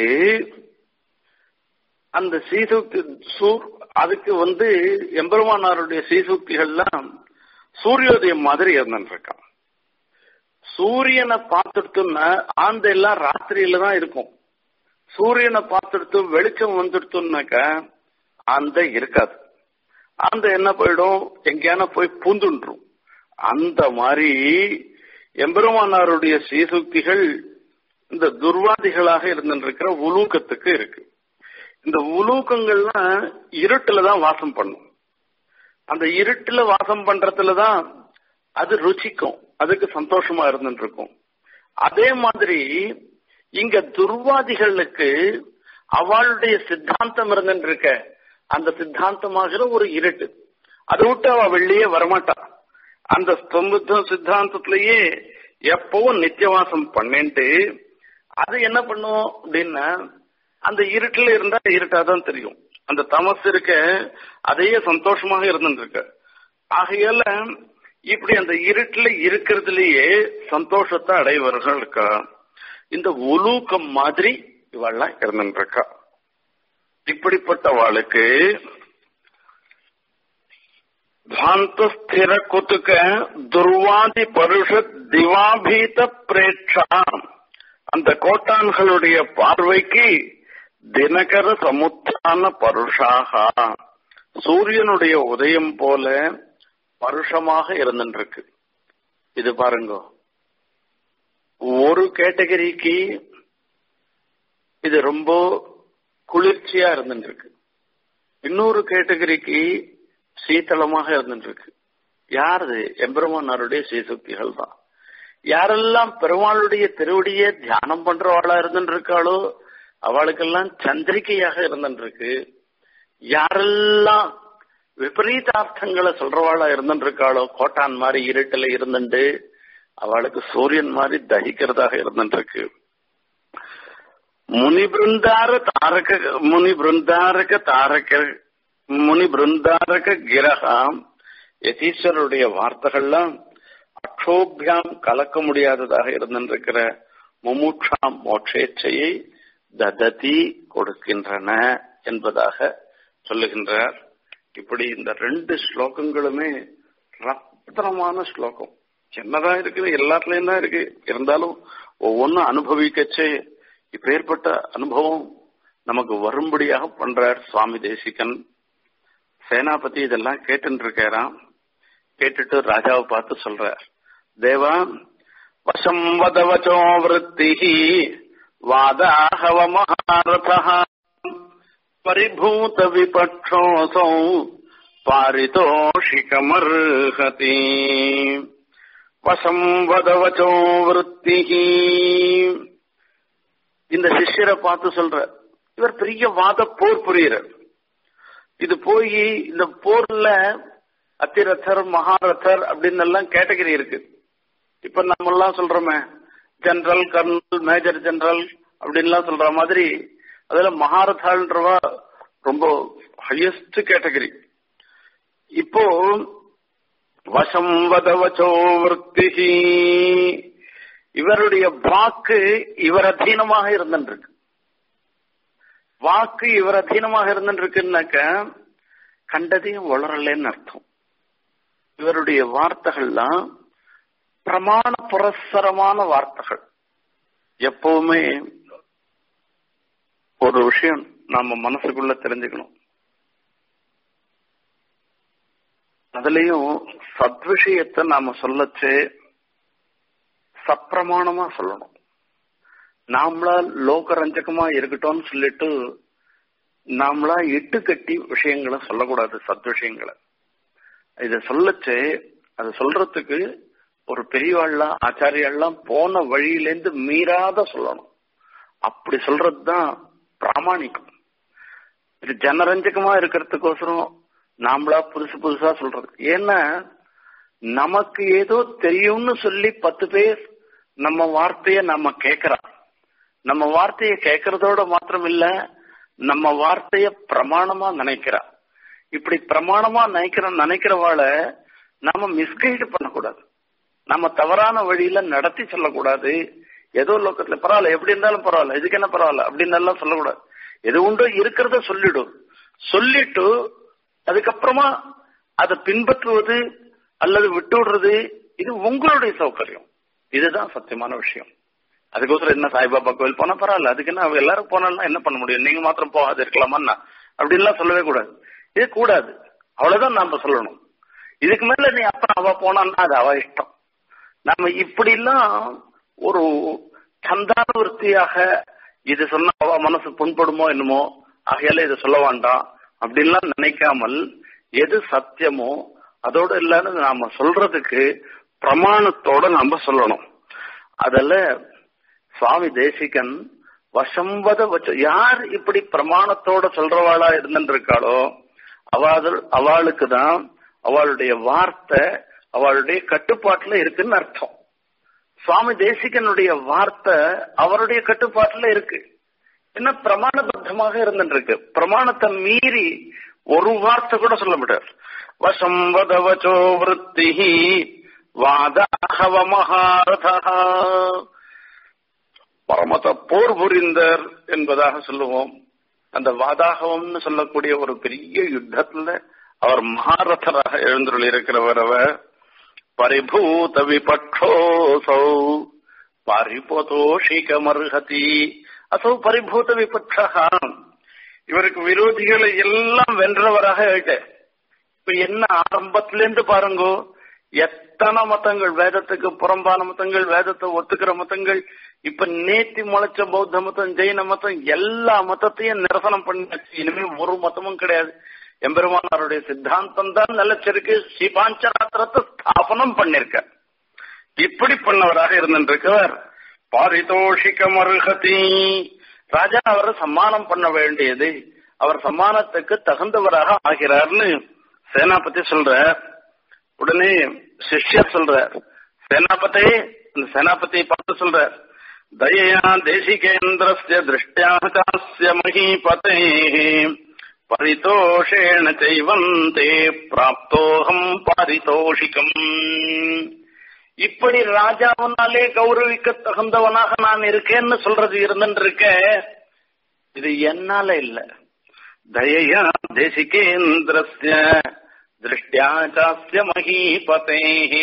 அந்த சீசுக்தி சூர் அதுக்கு வந்து எம்பெருமானாருடைய சீசுக்திகள்லாம் சூரியோதயம் மாதிரி இருந்துருக்கான் சூரியனை பார்த்துடுத்துன்னா ஆந்த எல்லாம் ராத்திரியில தான் இருக்கும் சூரியனை பார்த்துடுத்து வெளிச்சம் வந்துடுத்துனாக்க அந்த இருக்காது அந்த என்ன போயிடும் எங்கேயான போய் பூந்துன்றும் அந்த மாதிரி எம்பெருமானாருடைய சீசுக்திகள் இந்த துர்வாதிகளாக இருந்திருக்கிற உலூக்கத்துக்கு இருக்கு இந்த உலூக்கங்கள்லாம் இருட்டுல தான் வாசம் பண்ணும் அந்த இருட்டுல வாசம் பண்றதுலதான் அது ருச்சிக்கும் அதுக்கு சந்தோஷமா இருந்துட்டு இருக்கும் அதே மாதிரி இங்க துர்வாதிகளுக்கு அவளுடைய சித்தாந்தம் இருந்துட்டு இருக்க அந்த சித்தாந்தமாகிற ஒரு இருட்டு அதை விட்டு அவ வெளியே வரமாட்டா அந்த ஸ்தம்புத்த சித்தாந்தத்திலேயே எப்பவும் நித்தியவாசம் பண்ணிட்டு அது என்ன பண்ணும் அப்படின்னா அந்த இருட்டுல இருந்தா இருட்டாதான் தெரியும் அந்த தமசு இருக்க அதையே சந்தோஷமாக இருந்துட்டு இருக்க ஆகையால இப்படி அந்த இருட்டுல இருக்கிறதுலயே சந்தோஷத்தை அடைவர்கள் இருக்கா இந்த உலூக்கம் மாதிரி இவெல்லாம் இருந்துட்டு இருக்கா இப்படிப்பட்டவாளுக்கு பாந்தஸ்திர குத்துக்க துர்வாதி பருஷத் திவாபீத பிரேட்சா அந்த கோட்டான்களுடைய பார்வைக்கு தினகர சமுத்தான பருஷாக சூரியனுடைய உதயம் போல பருஷமாக இருந்துருக்கு இது பாருங்க ஒரு கேட்டகரிக்கு இது ரொம்ப குளிர்ச்சியா இருந்துருக்கு இன்னொரு கேட்டகரிக்கு சீத்தளமாக இருந்துருக்கு யாரு எம்பெருமானாருடைய சீசுக்திகள் தான் யாரெல்லாம் பெருமாளுடைய திருவடியை தியானம் பண்றவாளா இருந்துருக்காளோ அவளுக்கெல்லாம் சந்திரிகையாக இருந்துருக்கு யாரெல்லாம் விபரீதார்த்தங்களை சொல்றவாளா இருந்துருக்காளோ கோட்டான் மாதிரி இருட்டுல இருந்துட்டு அவளுக்கு சூரியன் மாதிரி தகிக்கிறதாக இருந்துருக்கு முனி பிருந்தார தாரக முனி பிருந்தாரக தாரக முனி பிருந்தாரக கிரகம் யதீஸ்வருடைய வார்த்தைகள்லாம் அக்ஷோபியாம் கலக்க முடியாததாக இருந்திருக்கிற முமுட்சாம் மோட்சேச்சையை தததி கொடுக்கின்றன என்பதாக சொல்லுகின்றார் இப்படி இந்த ரெண்டு ஸ்லோகங்களுமே ரத்னமான ஸ்லோகம் என்னதான் இருக்குது எல்லாத்துலயும் தான் இருக்கு இருந்தாலும் ஒவ்வொன்றும் அனுபவிக்கச்சே இப்பேற்பட்ட அனுபவம் நமக்கு வரும்படியாக பண்றார் சுவாமி தேசிகன் சேனாபதி இதெல்லாம் கேட்டுட்டு இருக்காராம் கேட்டுட்டு ராஜாவை பார்த்து சொல்றார் தேவா வசம் வதவச்சோ விருத்தி வாதாஹவ மகாரதா பரிபூத விபட்சோசௌ பாரிதோஷிகமர்ஹதி வசம் வதவச்சோ விருத்தி இந்த சிஷ்யரை பார்த்து சொல்ற இவர் பெரிய வாத போர் புரியறார் இது போய் இந்த போர்ல அத்திரத்தர் மகாரதர் அப்படின்னு எல்லாம் கேட்டகரி இருக்கு இப்ப நம்ம எல்லாம் சொல்றோமே ஜெனரல் கர்னல் மேஜர் ஜெனரல் அப்படின்லாம் சொல்ற மாதிரி அதுல மகாரதான்றவா ரொம்ப ஹையஸ்ட் கேட்டகரி இப்போ வசம் வதவச்சோ விற்த்தி இவருடைய வாக்கு இவர் அதீனமாக இருந்துருக்கு வாக்கு இவர் அதீனமாக இருந்துருக்குன்னாக்க கண்டதையும் வளரலன்னு அர்த்தம் இவருடைய வார்த்தைகள்லாம் பிரமாண புரஸ்சரமான வார்த்தைகள் எப்பவுமே ஒரு விஷயம் நாம மனசுக்குள்ள தெரிஞ்சுக்கணும் அதுலயும் சத்விஷயத்தை நாம சொல்லச்சு சப்பிரமாணமா சொல்லணும் நாமளா லோகரஞ்சகமா இருக்கட்டும்னு சொல்லிட்டு நாமளா இட்டு கட்டி விஷயங்களை சொல்லக்கூடாது சத் விஷயங்களை இத சொல்லச்சு அது சொல்றதுக்கு ஒரு பெரியவாள்லாம் ஆச்சாரியாள்லாம் போன வழியிலேருந்து மீறாத சொல்லணும் அப்படி சொல்றதுதான் பிராமணிக்கம் இது ஜனரஞ்சகமா இருக்கிறதுக்கோசரம் நாமளா புதுசு புதுசா சொல்றது ஏன்னா நமக்கு ஏதோ தெரியும்னு சொல்லி பத்து பேர் நம்ம வார்த்தைய நம்ம கேட்கிறோம் நம்ம வார்த்தைய கேட்கறதோட மாத்திரம் இல்ல நம்ம வார்த்தைய பிரமாணமா நினைக்கிறா இப்படி பிரமாணமா நினைக்கிற நினைக்கிறவாள நாம மிஸ்கைடு பண்ணக்கூடாது நம்ம தவறான வழியில நடத்தி சொல்லக்கூடாது ஏதோ லோக்கத்துல பரவாயில்ல எப்படி இருந்தாலும் பரவாயில்ல இதுக்கு என்ன பரவாயில்ல அப்படின்னு எல்லாம் சொல்லக்கூடாது எது உண்டோ இருக்கிறத சொல்லிடும் சொல்லிட்டு அதுக்கப்புறமா அதை பின்பற்றுவது அல்லது விட்டு விடுறது இது உங்களுடைய சௌகரியம் இதுதான் சத்தியமான விஷயம் அதுக்கோசரம் என்ன சாய்பாபா கோயில் போனா பரவாயில்ல அதுக்கு என்ன அவங்க எல்லாரும் போனாலும் என்ன பண்ண முடியும் நீங்க மாத்திரம் போகாது இருக்கலாமா அப்படின்லாம் சொல்லவே கூடாது இது கூடாது அவ்வளவுதான் நாம சொல்லணும் இதுக்கு மேல நீ அப்ப அவ போனான்னா அது அவ இஷ்டம் நாம இப்படி எல்லாம் ஒரு சந்தானவர்த்தியாக இது சொன்னா அவ மனசு புண்படுமோ என்னமோ ஆகையால இதை சொல்ல வேண்டாம் அப்படின்லாம் நினைக்காமல் எது சத்தியமோ அதோட இல்லன்னு நாம சொல்றதுக்கு பிரமாணத்தோட நாம சொல்லணும் அதுல சுவாமி தேசிகன் வசம்பத வச்ச யார் இப்படி பிரமாணத்தோட சொல்றவாளா இருந்துருக்காளோ அவள் அவளுக்கு தான் அவளுடைய வார்த்தை அவளுடைய கட்டுப்பாட்டுல இருக்குன்னு அர்த்தம் சுவாமி தேசிகனுடைய வார்த்தை அவருடைய கட்டுப்பாட்டுல இருக்கு என்ன பிரமாணபத்தமாக இருந்துருக்கு பிரமாணத்தை மீறி ஒரு வார்த்தை கூட சொல்ல முடியாது வசம்பத வச்சோ விற்பி வாதாகவ மகாரதா பரமத போர் புரிந்தர் என்பதாக சொல்லுவோம் அந்த வாதாகவம்னு சொல்லக்கூடிய ஒரு பெரிய யுத்தத்துல அவர் மகாரதராக எழுந்துள்ள இருக்கிறவர் அவர் பரிபூத விபட்சோசௌ பரிபோதோஷிகமர்ஹதி அசௌ பரிபூத விபட்சா இவருக்கு விரோதிகளை எல்லாம் வென்றவராக இருக்க இப்ப என்ன ஆரம்பத்திலேருந்து பாருங்கோ எத்தனை மதங்கள் வேதத்துக்கு புறம்பான மதங்கள் வேதத்தை ஒத்துக்கிற மதங்கள் இப்ப நேத்தி முளைச்ச பௌத்த மதம் ஜெயின மதம் எல்லா மதத்தையும் நிரசனம் பண்ணியாச்சு இனிமே ஒரு மதமும் கிடையாது எம்பெருமானாருடைய சித்தாந்தம் தான் நிலச்சிருக்கு ஸ்ரீபாஞ்சராத்திரத்தை ஸ்தாபனம் பண்ணிருக்க இப்படி பண்ணவராக இருந்திருக்கவர் பாரிதோஷிகம் அருகதி ராஜா அவரை சம்மானம் பண்ண வேண்டியது அவர் சம்மானத்துக்கு தகுந்தவராக ஆகிறார்னு சேனாபதி சொல்ற உடனே சிஷ்யர் சொல்ற சேனாபதி அந்த சேனாபதியை பார்த்து சொல்ற தயா தேசிகேந்திரஸ்ய திருஷ்டியா காஸ்ய மகீபதே பரிதோஷேண செய்வந்தே பிராப்தோகம் பாரிதோஷிகம் இப்படி ராஜாவனாலே கௌரவிக்க தகுந்தவனாக நான் இருக்கேன்னு சொல்றது இருந்துருக்க இது என்னால இல்ல தயா தேசிகேந்திரஸ்ய திருஷ்டியா சாஸ்ய மகீபதே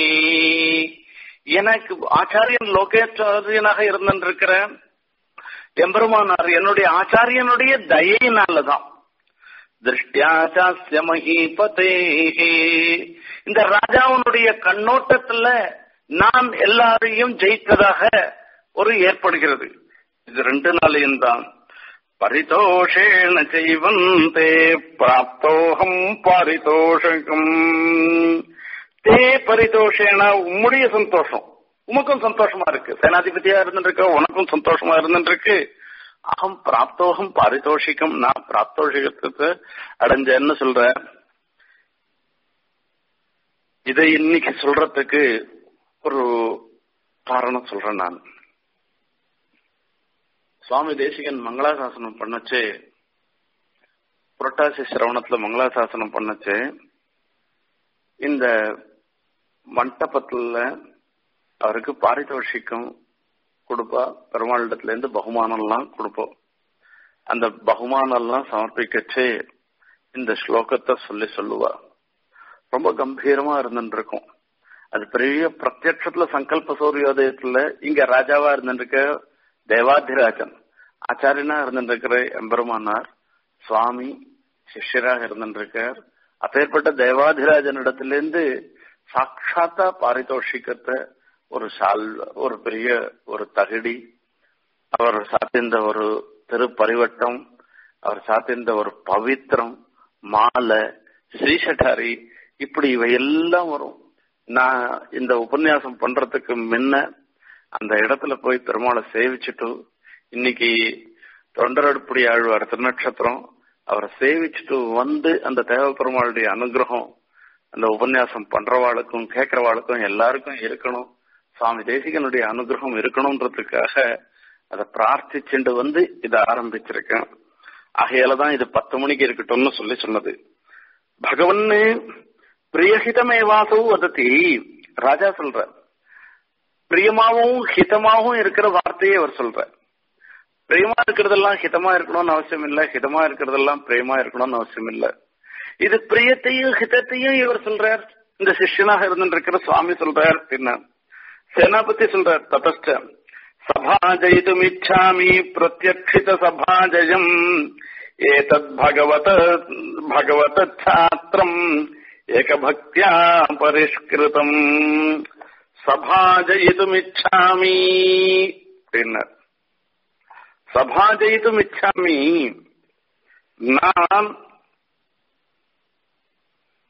எனக்கு ஆச்சாரியன் லோகேச்சாரியனாக இருந்திருக்கிற எம்பெருமானார் என்னுடைய ஆச்சாரியனுடைய தயையினாலதான் திருஷ்டியாச்சாஸ்ய மகீபதே இந்த ராஜாவனுடைய கண்ணோட்டத்துல நான் எல்லாரையும் ஜெயித்ததாக ஒரு ஏற்படுகிறது இது ரெண்டு நாளையும் தான் பரிதோஷேண செய்வந்தே பிராப்தோகம் பாரிதோஷகம் தே பரிதோஷேன உம்முடைய சந்தோஷம் உமக்கும் சந்தோஷமா இருக்கு சேனாதிபதியா இருந்துருக்கு உனக்கும் சந்தோஷமா இருந்துருக்கு அகம் பிராப்தோகம் பாரிதோஷிகம் நான் பிராப்தோஷிகத்துக்கு அடைஞ்சேன்னு சொல்றேன் இதை இன்னைக்கு சொல்றதுக்கு ஒரு காரணம் சொல்றேன் நான் சுவாமி தேசிகன் மங்களாசாசனம் பண்ணச்சு புரட்டாசி சிரவணத்துல மங்களாசாசனம் பண்ணச்சு இந்த மண்டபத்துல அவருக்கு பாரிதோஷிக்கம் கொடுப்பா பெருமாளிடத்துல இருந்து பகுமானம் எல்லாம் கொடுப்போம் அந்த பகுமானம் எல்லாம் சமர்ப்பிக்கச்சு இந்த ஸ்லோகத்தை சொல்லி சொல்லுவா ரொம்ப கம்பீரமா இருந்துருக்கும் அது பெரிய பிரத்யட்சத்துல சங்கல்ப சூரியோதயத்துல இங்க ராஜாவா இருந்துருக்க தேவாதிராஜன் ஆச்சாரியனா இருந்துருக்கிற எம்பெருமானார் சுவாமி சிஷ்யராக இருந்துருக்கார் அப்பேற்பட்ட தேவாதிராஜனிடத்திலிருந்து சாட்சாத்தா பாரிதோஷிக்கத்தை ஒரு சால் ஒரு பெரிய ஒரு தகுடி அவர் சாத்திந்த ஒரு திருப்பரிவட்டம் அவர் சாத்திந்த ஒரு பவித்திரம் மாலை ஸ்ரீசட்டாரி இப்படி இவை எல்லாம் வரும் நான் இந்த உபன்யாசம் பண்றதுக்கு முன்ன அந்த இடத்துல போய் பெருமாளை சேவிச்சுட்டு இன்னைக்கு தொண்டரடுப்புடி ஆழ்வார் திருநட்சத்திரம் அவரை சேவிச்சுட்டு வந்து அந்த தேவ பெருமாளுடைய அனுகிரகம் அந்த உபன்யாசம் பண்றவாளுக்கும் கேட்கறவாளுக்கும் எல்லாருக்கும் இருக்கணும் சுவாமி தேசிகனுடைய அனுகிரகம் இருக்கணும்ன்றதுக்காக அதை பிரார்த்திச்சுண்டு வந்து இதை ஆரம்பிச்சிருக்கேன் ஆகையாலதான் இது பத்து மணிக்கு இருக்கட்டும்னு சொல்லி சொன்னது பகவன்னு பிரியஹிதமேவாசவு வதத்தி ராஜா சொல்ற பிரியமாவும் ஹிதமாவும் இருக்கிற வார்த்தையே அவர் சொல்ற பிரியமா இருக்கிறதெல்லாம் ஹிதமா இருக்கணும்னு அவசியம் இல்ல ஹிதமா இருக்கிறதெல்லாம் பிரியமா இருக்கணும்னு அவசியம் இல்ல இது பிரியத்தையும் ஹிதத்தையும் இவர் சொல்றார் இந்த சிஷ்யனாக இருந்துருக்கிற சுவாமி சொல்றார் என்ன சேனாபதி சொல்றார் தபஸ்ட சபாஜயிதுமிச்சாமி பிரத்யக்ஷித சபாஜயம் ஏதத் பகவத பகவத சாத்திரம் ஏகபக்தியா பரிஷ்கிருதம் சபாஜயிதுமிச்சாமி அப்படின்னார் சபாஜயிதுமிச்சாமி நான்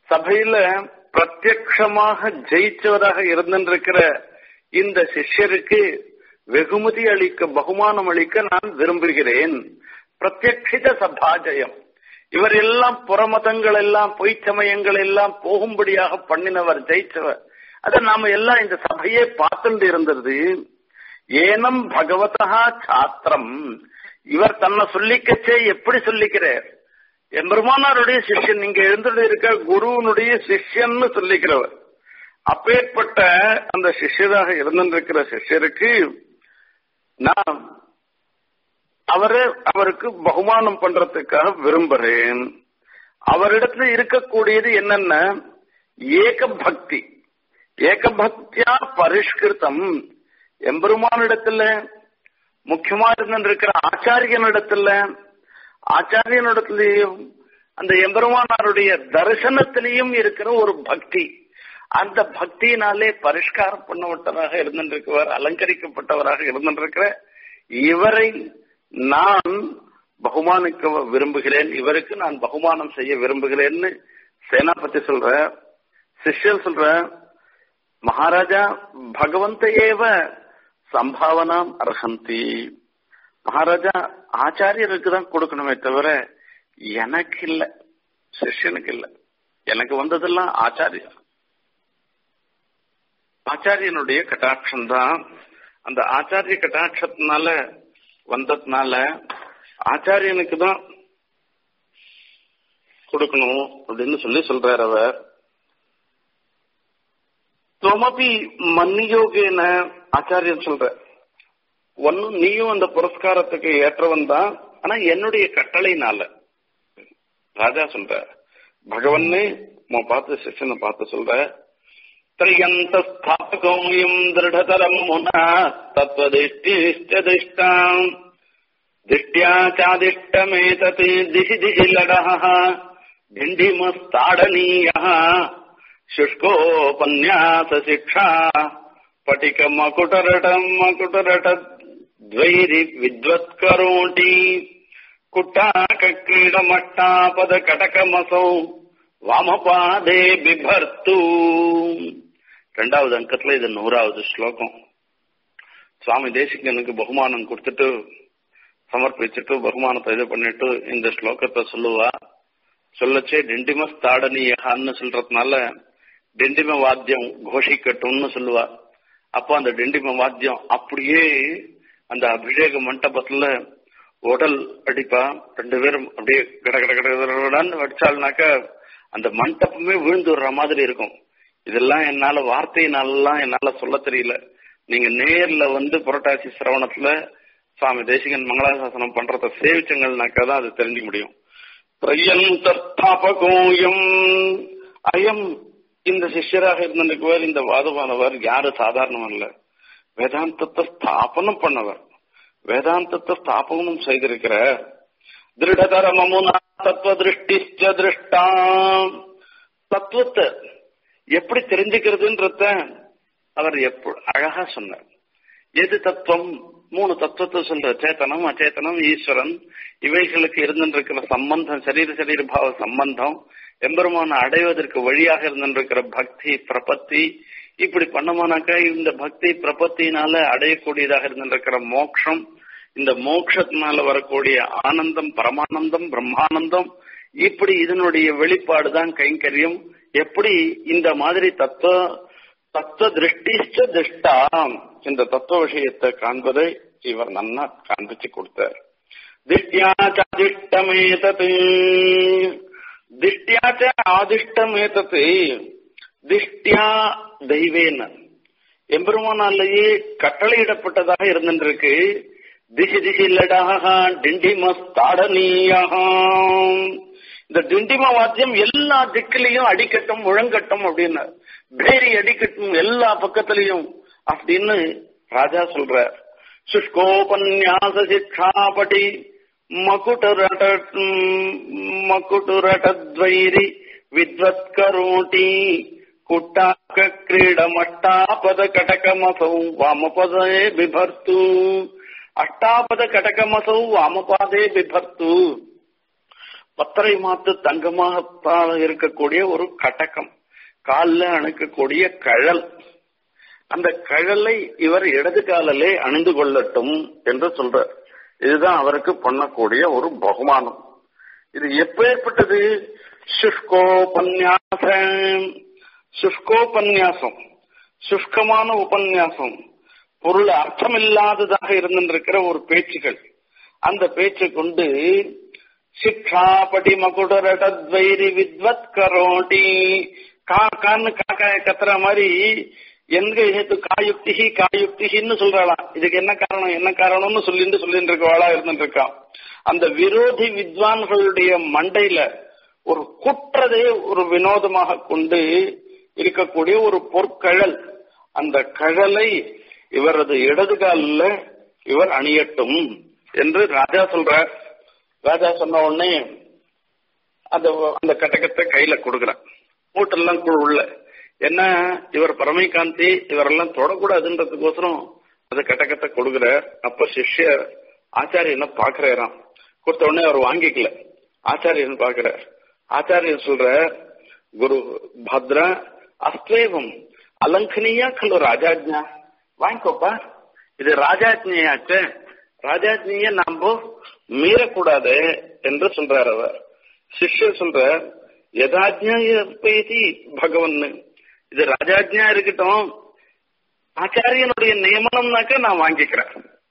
சபையில பிரத்யக்ஷமாக ஜெயிச்சவராக இருந்திருக்கிற இந்த சிஷ்யருக்கு வெகுமதி அளிக்க பகுமானம் அளிக்க நான் விரும்புகிறேன் பிரத்யக்ஷித சபாஜயம் இவர் எல்லாம் புறமதங்கள் எல்லாம் பொய் சமயங்கள் எல்லாம் போகும்படியாக பண்ணினவர் ஜெயிச்சவர் அத நாம எல்லாம் இந்த சபையே பார்த்துட்டு இருந்தது ஏனம் பகவதா சாத்திரம் இவர் தன்னை சொல்லிக்கச்சே எப்படி சொல்லிக்கிறார் எம்பெருமானாருடைய சிஷ்யன் நீங்க எழுந்துட்டு இருக்க குருவனுடைய சிஷ்யன்னு சொல்லிக்கிறவர் அப்பேற்பட்ட அந்த சிஷ்யராக இருந்திருக்கிற சிஷ்யருக்கு நான் அவரு அவருக்கு பகுமானம் பண்றதுக்காக விரும்புறேன் அவரிடத்துல இருக்கக்கூடியது என்னென்ன ஏக பக்தி ஏக பக்தியா பரிஷ்கிருத்தம் எம்பெருமானிடத்துல முக்கியமா இருந்திருக்கிற ஆச்சாரியனிடத்துல ஆச்சாரியனிடத்திலையும் அந்த எம்பெருமானாருடைய தரிசனத்திலையும் இருக்கிற ஒரு பக்தி அந்த பக்தியினாலே பரிஷ்காரம் பண்ணப்பட்டவராக இருந்திருக்கிறவர் அலங்கரிக்கப்பட்டவராக இருந்திருக்கிற இவரை நான் பகுமானிக்க விரும்புகிறேன் இவருக்கு நான் பகுமானம் செய்ய விரும்புகிறேன்னு சேனாபதி சொல்ற சிஷ்யர் சொல்ற மகாராஜா பகவந்த ஏவ சம்பாவனாம் அர்ஹந்தி மகாராஜா ஆச்சாரியருக்கு தான் கொடுக்கணுமே தவிர எனக்கு இல்ல சிஷ்யனுக்கு இல்ல எனக்கு வந்ததெல்லாம் ஆச்சாரியர் ஆச்சாரியனுடைய கட்டாட்சம் தான் அந்த ஆச்சாரிய கட்டாட்சத்தினால வந்ததுனால ஆச்சாரியனுக்கு தான் கொடுக்கணும் அப்படின்னு சொல்லி சொல்றாரு அவர் துவமபி மன்னியோகேன ஆச்சாரியன் சொல்ற ஒன்னும் நீயும் அந்த புரஸ்காரத்துக்கு ஏற்றவன் தான் ஆனா என்னுடைய கட்டளைனால ராஜா சொல்ற பகவன்னு பார்த்து சிஷ்யனை பார்த்து சொல்ற திரியந்த ஸ்தாபகோயம் திருடதரம் முனா தத்வதிஷ்டிஷ்டதிஷ்டாம் திஷ்டியா சாதிஷ்டமேதத் திசி திசி லடः भिण्डिमस्ताडनीयः शुष्कोपन्यासशिक्षा पटिकमकुटरटम् मकुटरटद्वैरि विद्वत्करोटि குட்டாக்கீடமட்டாபதகடகமசௌ வாமபாதே பிபர்த்து ரெண்டாவது அங்கத்துல இது நூறாவது ஸ்லோகம் சுவாமி தேசிகனுக்கு பகுமானம் கொடுத்துட்டு சமர்ப்பிச்சுட்டு பகுமானத்தை இது பண்ணிட்டு இந்த ஸ்லோகத்தை சொல்லுவா சொல்லச்சே டெண்டிமஸ் தாடனியகான்னு சொல்றதுனால டெண்டிம வாத்தியம் கோஷிக்கட்டும்னு சொல்லுவா அப்போ அந்த டெண்டிம வாத்தியம் அப்படியே அந்த அபிஷேக மண்டபத்துல உடல் அடிப்பா ரெண்டு பேரும் அப்படியே கட கட கடன்னு அடிச்சாள்னாக்க அந்த மண்டபமே விழுந்து விடுற மாதிரி இருக்கும் இதெல்லாம் என்னால வார்த்தையினாலலாம் என்னால சொல்ல தெரியல நீங்க நேர்ல வந்து புரட்டாசி சிரவணத்துல சுவாமி தேசிகன் மங்களாசாசனம் பண்றத சேவிச்சங்கள்னாக்கா தான் அது தெரிஞ்சுக்க முடியும் பிரயந்தோயம் அயம் இந்த சிஷ்யராக இருந்திருக்கவர் இந்த வாதமானவர் யாரு சாதாரணம் அல்ல வேதாந்தத்தை ஸ்தாபனம் பண்ணவர் வேதாந்தத்தை ஸ்தாபனம் செய்திருக்கிற திருடதரமமுனா தத்துவ திருஷ்டிச்ச திருஷ்டாம் தத்துவத்தை எப்படி தெரிஞ்சுக்கிறதுன்றத அவர் எப்ப அழகா சொன்னார் எது தத்துவம் மூணு தத்துவத்தை சொல்ற சேத்தனம் அச்சேதனம் ஈஸ்வரன் இவைகளுக்கு இருந்திருக்கிற சம்பந்தம் சரீர சரீர பாவ சம்பந்தம் எம்பெருமான அடைவதற்கு வழியாக இருந்திருக்கிற பக்தி பிரபத்தி இப்படி பண்ணமானாக்கா இந்த பக்தி பிரபத்தினால அடையக்கூடியதாக இருந்திருக்கிற மோட்சம் இந்த மோட்சத்தினால வரக்கூடிய ஆனந்தம் பரமானந்தம் பிரம்மானந்தம் இப்படி இதனுடைய வெளிப்பாடு தான் கைங்கரியம் எப்படி இந்த மாதிரி தத்துவ தத்துவ திருஷ்டிஷ்ட திருஷ்டாம் இந்த தத்துவ விஷயத்தை காண்பதை இவர் நன்னா காண்பிச்சு கொடுத்தார் திஷ்டியாச்சாதிஷ்டமேதத் திஷ்டியாச்ச ஆதிஷ்டமேதத் திஷ்டியா தெய்வேன எம்பெருமானாலேயே கட்டளையிடப்பட்டதாக இருந்திருக்கு திசி திசி லடாக டிண்டிமஸ்தாடனீயாக இந்த டிண்டிம வாத்தியம் எல்லா திக்கிலையும் அடிக்கட்டும் முழங்கட்டும் அப்படின்னு பேரி அடிக்கட்டும் எல்லா பக்கத்திலையும் அப்படின்னு ராஜா சொல்றார் சுஷ்கோபன்யாச சிக்ஷாபடி மகுட்டுரட மகுட்டுரடத்வைரி வித்வத் கரோட்டி குட்டாக்க கிரீடமட்டாபத கடகமசௌ வாமபதே பிபர்த்து அஷ்டாபத கடகமசௌ வாமபாதே பிபர்த்து பத்தரை மாத்து தங்கமாக இருக்கக்கூடிய ஒரு கட்டகம் காலில் அணுக்கக்கூடிய கழல் அந்த கழலை இவர் இடது காலிலே அணிந்து கொள்ளட்டும் என்று சொல்றார் இதுதான் அவருக்கு பண்ணக்கூடிய ஒரு பகுமானம் இது எப்பேற்பட்டது சுஷ்கோபன்யாசம் சுஷ்கோபன்யாசம் சுஷ்கமான உபன்யாசம் பொருள் அர்த்தமில்லாததாக இருந்திருக்கிற ஒரு பேச்சுகள் அந்த பேச்சை கொண்டு சிக்ஷாபடி மகுடரடத்வைரி வித்வத் கரோட்டி கா கான்னு காக்கா கத்துற மாதிரி எங்க ஹேத்து காயுக்திகி காயுக்திகின்னு சொல்றாளாம் இதுக்கு என்ன காரணம் என்ன காரணம்னு சொல்லிட்டு சொல்லிட்டு இருக்கவாளா இருந்துட்டு இருக்கான் அந்த விரோதி வித்வான்களுடைய மண்டையில ஒரு குற்றதை ஒரு வினோதமாக கொண்டு இருக்கக்கூடிய ஒரு பொற்கழல் அந்த கழலை இவரது இடது காலில் இவர் அணியட்டும் என்று ராஜா சொல்றார் ராஜா சொன்ன உடனே அந்த அந்த கட்டகத்தை கையில கொடுக்குறான் மூட்டெல்லாம் உள்ள என்ன இவர் பரமைகாந்தி இவரெல்லாம் தொடக்கூடாதுன்றதுக்கோசரம் அந்த கட்டகத்தை கொடுக்குறார் அப்ப சிஷ்யர் ஆச்சாரியனை பாக்குறாராம் கொடுத்த உடனே அவர் வாங்கிக்கல ஆச்சாரியன் பாக்குறார் ஆச்சாரியன் சொல்ற குரு பத்ரா அஸ்தேவம் அலங்கனியா கல்லு ராஜாஜ்ஞா வாங்கிக்கோப்பா இது ராஜாஜ்ஞையாச்சு ராஜாஜ்ஞைய நாம மீறக்கூடாது என்று சொல்றார் அவர் சிஷ்யர் சொல்ற யதாஜ்ஞி பகவன் இது ராஜாஜ்ஞா இருக்கட்டும் ஆச்சாரியனுடைய நியமனம்னாக்க நான் வாங்கிக்கிறேன்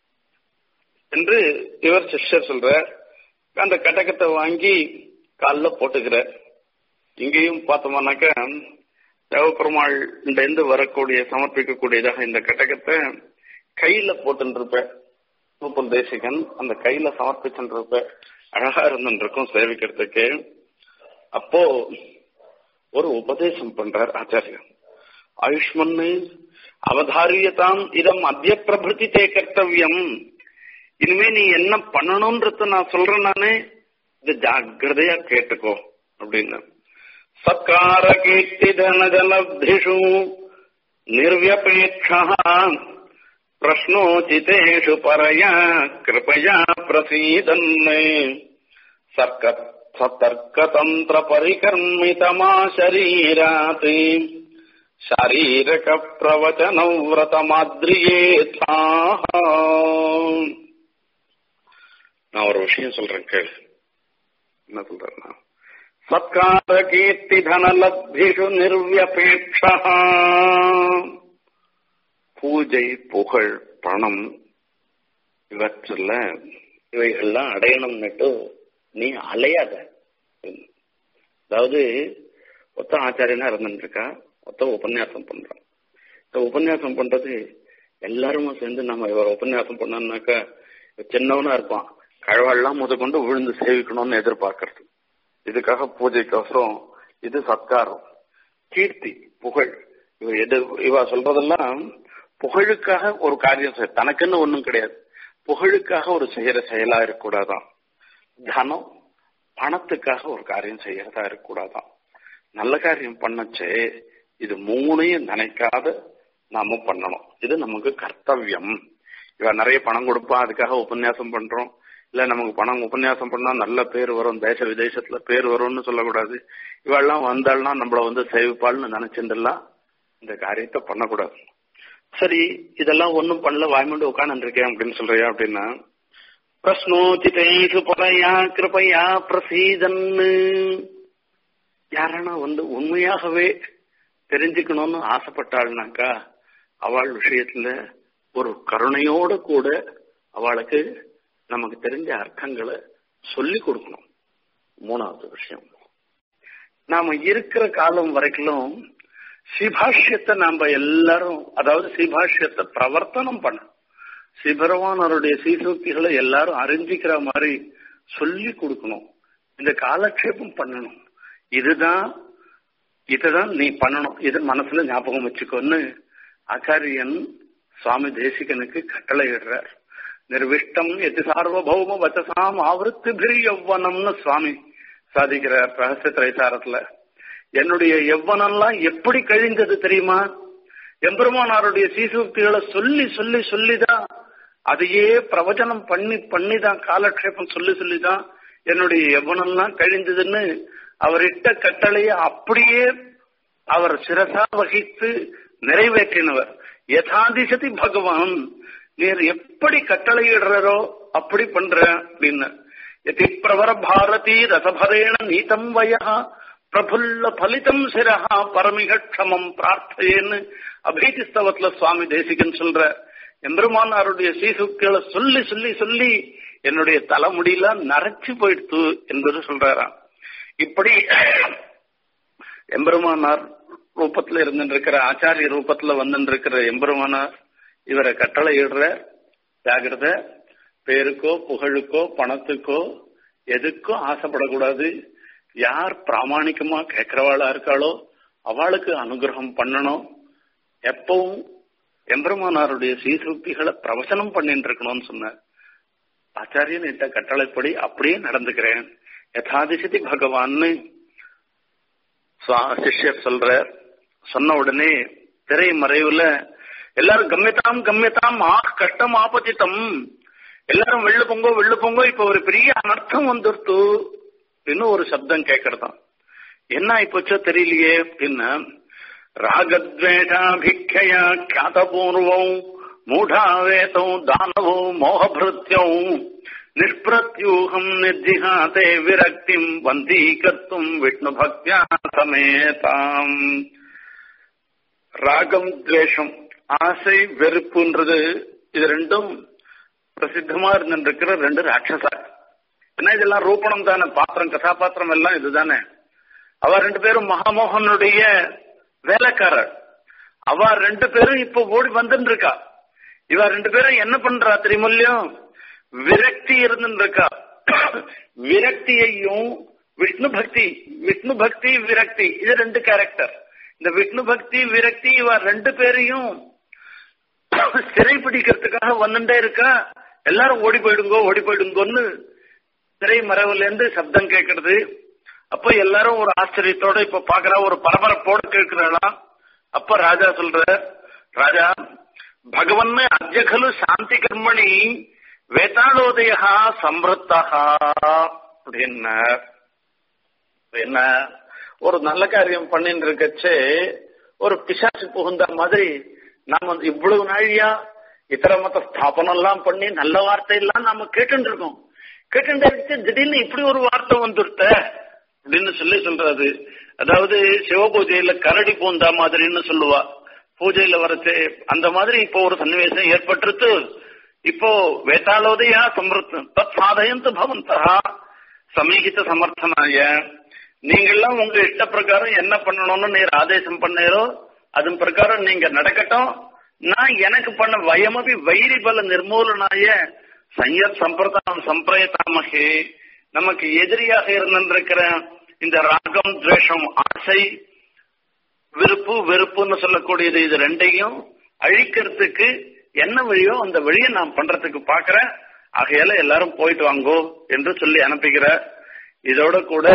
என்று இவர் சிஷ்யர் சொல்ற அந்த கட்டகத்தை வாங்கி காலில் போட்டுக்கிறார் இங்கேயும் பார்த்தோம்னாக்க தேவப்பெருமாள் இருந்து வரக்கூடிய சமர்ப்பிக்கக்கூடியதாக இந்த கட்டகத்தை கையில போட்டுருப்பேன் மூப்பன் தேசிகன் அந்த கையில சமர்ப்பிச்சுருப்ப அழகா இருந்துருக்கும் சேவிக்கிறதுக்கு அப்போ ஒரு உபதேசம் பண்றார் ஆச்சாரியன் ஆயுஷ்மன்னு அவதாரியதாம் இதம் மத்திய பிரபிருத்தி தே கர்த்தவியம் இனிமே நீ என்ன பண்ணணும்ன்றத நான் சொல்றேன் நானே இது ஜாகிரதையா கேட்டுக்கோ அப்படின்னு சத்கார கீர்த்தி தனஜலப்திஷு நிர்வியபேட்சா प्रश्नोचितेषु परया कृपया प्रसीदन् सतर्कतन्त्रपरिकर्मितमा शरीरात् शारीरकप्रवचनव्रतमाद्रियेथाः நான் ஒரு விஷயம் சொல்றேன் கேள் என்ன சொல்றேன்னா சத்கார கீர்த்தி தனலப்திஷு நிர்வியபேட்சா பூஜை புகழ் பணம் இவற்றில் இவைகள்லாம் அடையணும்னுட்டு நீ அலையாத அதாவது ஒத்த ஆச்சாரியனா இருந்துருக்கா ஒத்த உபன்யாசம் பண்றான் இந்த உபன்யாசம் பண்றது எல்லாருமே சேர்ந்து நம்ம இவர் உபன்யாசம் பண்ணோம்னாக்கா சின்னவனா இருப்பான் கழவெல்லாம் முதற்கொண்டு விழுந்து சேவிக்கணும்னு எதிர்பார்க்கறது இதுக்காக பூஜைக்கோசரம் இது சத்காரம் கீர்த்தி புகழ் இவ எது இவ சொல்றதெல்லாம் புகழுக்காக ஒரு காரியம் செய்ய தனக்குன்னு ஒன்றும் கிடையாது புகழுக்காக ஒரு செய்யற செயலா இருக்கக்கூடாதான் தனம் பணத்துக்காக ஒரு காரியம் செய்யறதா இருக்கக்கூடாதான் நல்ல காரியம் பண்ணச்சே இது மூணையும் நினைக்காத நாம பண்ணணும் இது நமக்கு கர்த்தவியம் இவ நிறைய பணம் கொடுப்பா அதுக்காக உபன்யாசம் பண்றோம் இல்ல நமக்கு பணம் உபன்யாசம் பண்ணா நல்ல பேர் வரும் தேச விதேசத்துல பேர் வரும்னு சொல்லக்கூடாது இவெல்லாம் வந்தாள்னா நம்மள வந்து சேவிப்பாள்னு நினைச்சிருந்தெல்லாம் இந்த காரியத்தை பண்ணக்கூடாது சரி இதெல்லாம் ஒன்றும் பண்ணல வாய்மண்டு உட்காந்து இருக்கேன் அப்படின்னு சொல்றியா அப்படின்னா பிரஸ்னோச்சிதேஷு பரையா கிருபையா பிரசீதன்னு யாரானா வந்து உண்மையாகவே தெரிஞ்சுக்கணும்னு ஆசைப்பட்டாள்னாக்கா அவள் விஷயத்துல ஒரு கருணையோட கூட அவளுக்கு நமக்கு தெரிஞ்ச அர்த்தங்களை சொல்லி கொடுக்கணும் மூணாவது விஷயம் நாம இருக்கிற காலம் வரைக்கும் சிபாஷ்யத்தை நாம எல்லாரும் அதாவது சிபாஷ்யத்தை பிரவர்த்தனம் பண்ண சிபரவானருடைய சீசூக்திகளை எல்லாரும் அறிஞ்சிக்கிற மாதிரி சொல்லி கொடுக்கணும் இந்த காலக்ஷேபம் பண்ணணும் இதுதான் இதுதான் நீ பண்ணணும் இது மனசுல ஞாபகம் வச்சுக்கோன்னு ஆச்சாரியன் சுவாமி தேசிகனுக்கு கட்டளை இடுறார் நிர்விஷ்டம் எது சார்வபௌம வச்சசாம் ஆவருத்து பிரி யௌவனம்னு சுவாமி சாதிக்கிறார் ரகசிய திரைசாரத்துல என்னுடைய எவ்வனெல்லாம் எப்படி கழிந்தது தெரியுமா எம்பெருமானாருடைய சீசூக்திகளை சொல்லி சொல்லி சொல்லிதான் அதையே பிரவச்சனம் பண்ணி பண்ணி தான் காலக்ஷேபம் சொல்லி சொல்லி தான் என்னுடைய எவனெல்லாம் கழிந்ததுன்னு அவரிட்ட கட்டளையை அப்படியே அவர் சிரசா வகித்து நிறைவேற்றினவர் யதாதிசதி பகவான் நீர் எப்படி கட்டளையிடுறாரோ அப்படி பண்ற அப்படின்னு எதி பிரவர பாரதி ரசபரேண நீதம் வயா பிரபுல்ல பலிதம் சிரஹா பரமிக க்ஷமம் பிரார்த்தையேன்னு அபீதிஸ்தவத்துல சுவாமி தேசிகன் சொல்ற எம்பெருமானாருடைய சீசுக்களை சொல்லி சொல்லி சொல்லி என்னுடைய தலைமுடியெல்லாம் நரைச்சு போயிடுத்து என்பது சொல்றாராம் இப்படி எம்பெருமானார் ரூபத்துல இருந்துருக்கிற ஆச்சாரிய ரூபத்துல வந்துருக்கிற எம்பெருமானார் இவரை கட்டளையிடுற ஜாகிரத பேருக்கோ புகழுக்கோ பணத்துக்கோ எதுக்கும் ஆசைப்படக்கூடாது யார் பிராமணிக்கமா கேட்கிறவாளா இருக்காளோ அவளுக்கு அனுகிரகம் பண்ணணும் எப்பவும் எம்பெருமானாருடைய சீசுக்திகளை பிரவச்சனம் பண்ணிட்டு இருக்கணும்னு சொன்னார் ஆச்சாரியன் இட்ட கட்டளைப்படி அப்படியே நடந்துக்கிறேன் யதாதிசதி பகவான்னு சிஷ்யர் சொல்ற சொன்ன உடனே திரை மறைவுல எல்லாரும் கம்யத்தாம் கம்யத்தாம் ஆ கஷ்டம் ஆபத்தித்தம் எல்லாரும் வெள்ளு பொங்கோ வெள்ளு பொங்கோ இப்ப ஒரு பெரிய அனர்த்தம் வந்துருத்து அப்படின்னு ஒரு சப்தம் கேட்கறதாம் என்ன ஆயிப்போச்சோ தெரியலையே அப்படின்னு ராகத்வேஷாபிக்ஷயா ख्यातपूर्वम् मूढावेतौ दानवो मोहभृत्यौ निष्प्रत्यूहम् निर्जिहाते विरक्तिम् वन्दीकर्तुम् विष्णुभक्त्या समेताम् ராகம் துவேஷம் ஆசை வெறுப்புன்றது இது ரெண்டும் பிரசித்தமா இருந்திருக்கிற ரெண்டு ராட்சசா ஏன்னா இதெல்லாம் ரூபணம் தானே பாத்திரம் கதாபாத்திரம் எல்லாம் இதுதானே அவ ரெண்டு பேரும் மகாமோகனுடைய வேலைக்காரர் அவ ரெண்டு பேரும் இப்ப ஓடி வந்துட்டு இருக்கா இவ ரெண்டு பேரும் என்ன பண்றா தெரியுமில்லையும் விரக்தி இருந்துட்டு இருக்கா விரக்தியையும் விஷ்ணு பக்தி விஷ்ணு பக்தி விரக்தி இது ரெண்டு கேரக்டர் இந்த விஷ்ணு பக்தி விரக்தி இவ ரெண்டு பேரையும் சிறை பிடிக்கிறதுக்காக வந்துட்டே இருக்கா எல்லாரும் ஓடி போயிடுங்கோ ஓடி போயிடுங்கோன்னு திரை மறைவுல இருந்து சப்தம் கேட்கறது அப்ப எல்லாரும் ஒரு ஆச்சரியத்தோட இப்ப பாக்குறா ஒரு பரபரப்போட கேட்கிறாளாம் அப்ப ராஜா சொல்ற ராஜா பகவன் அத்தியகலு சாந்தி கர்மணி வேதாளோதயா சம்பிருத்தா அப்படின்ன என்ன ஒரு நல்ல காரியம் பண்ணிட்டு இருக்கச்சே ஒரு பிசாசு புகுந்த மாதிரி நாம வந்து இவ்வளவு நாழியா இத்தர மத்த ஸ்தாபனம் எல்லாம் பண்ணி நல்ல வார்த்தை எல்லாம் நாம கேட்டு இருக்கோம் கேட்டு இருக்கு திடீர்னு இப்படி ஒரு வார்த்தை வந்துருத்த அப்படின்னு சொல்லி சொல்றாரு அதாவது சிவ பூஜையில கரடி பூந்தா மாதிரின்னு சொல்லுவா பூஜையில வரச்சு அந்த மாதிரி இப்போ ஒரு சன்னிவேசம் ஏற்பட்டுருத்து இப்போ வேதாளோதயா சம்பிருத்தம் தத் சாதயந்து பவந்தா சமீகித சமர்த்தனாய நீங்கெல்லாம் உங்க இஷ்ட பிரகாரம் என்ன பண்ணணும்னு நீர் ஆதேசம் பண்ணீரோ அதன் பிரகாரம் நீங்க நடக்கட்டும் நான் எனக்கு பண்ண வயமபி வைரி பல நிர்மூலனாய சையத் சம்பிரதாம் சம்பிரயத்தாமகே நமக்கு எதிரியாக இருந்திருக்கிற இந்த ராகம் துவேஷம் ஆசை விருப்பு வெறுப்புன்னு சொல்லக்கூடியது இது ரெண்டையும் அழிக்கிறதுக்கு என்ன வழியோ அந்த வழியை நான் பண்றதுக்கு பாக்குறேன் ஆகையால எல்லாரும் போயிட்டு வாங்கோ என்று சொல்லி அனுப்புகிற இதோட கூட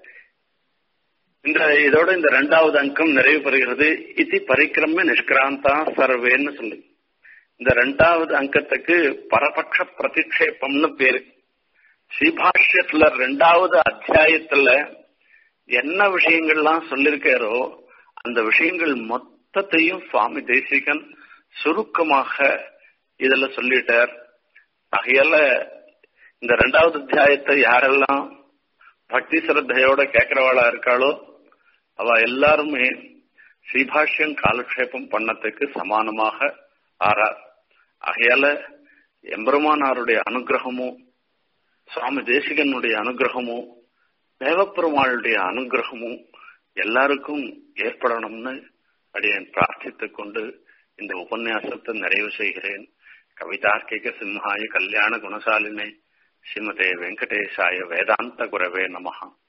இந்த இதோட இந்த ரெண்டாவது அங்கம் நிறைவு பெறுகிறது இது பரிக்கிரம நிஷ்கிராந்தா சர்வேன்னு சொல்லி இந்த ரெண்டாவது அங்கத்துக்கு பரபட்ச பிரதிக்ஷேபம்னு பேரு ஸ்ரீபாஷ்யத்துல ரெண்டாவது அத்தியாயத்துல என்ன விஷயங்கள்லாம் சொல்லிருக்காரோ அந்த விஷயங்கள் மொத்தத்தையும் சுவாமி தேசிகன் சுருக்கமாக இதுல சொல்லிட்டார் ஆகையால இந்த ரெண்டாவது அத்தியாயத்தை யாரெல்லாம் பக்தி சிரத்தையோட கேட்கிறவாளா இருக்காளோ அவ எல்லாருமே ஸ்ரீபாஷ்யம் காலக்ஷேபம் பண்ணத்துக்கு சமானமாக ஆறார் ஆகையால எம்பெருமானாருடைய அனுகிரகமும் சுவாமி தேசிகனுடைய அனுகிரகமும் தேவப்பெருமாளுடைய அனுகிரகமும் எல்லாருக்கும் ஏற்படணும்னு அடியேன் பிரார்த்தித்துக் கொண்டு இந்த உபன்யாசத்தை நிறைவு செய்கிறேன் கவிதார்க்கிக சிம்ஹாய கல்யாண குணசாலினை ஸ்ரீமதே வெங்கடேசாய வேதாந்த குரவே நமகா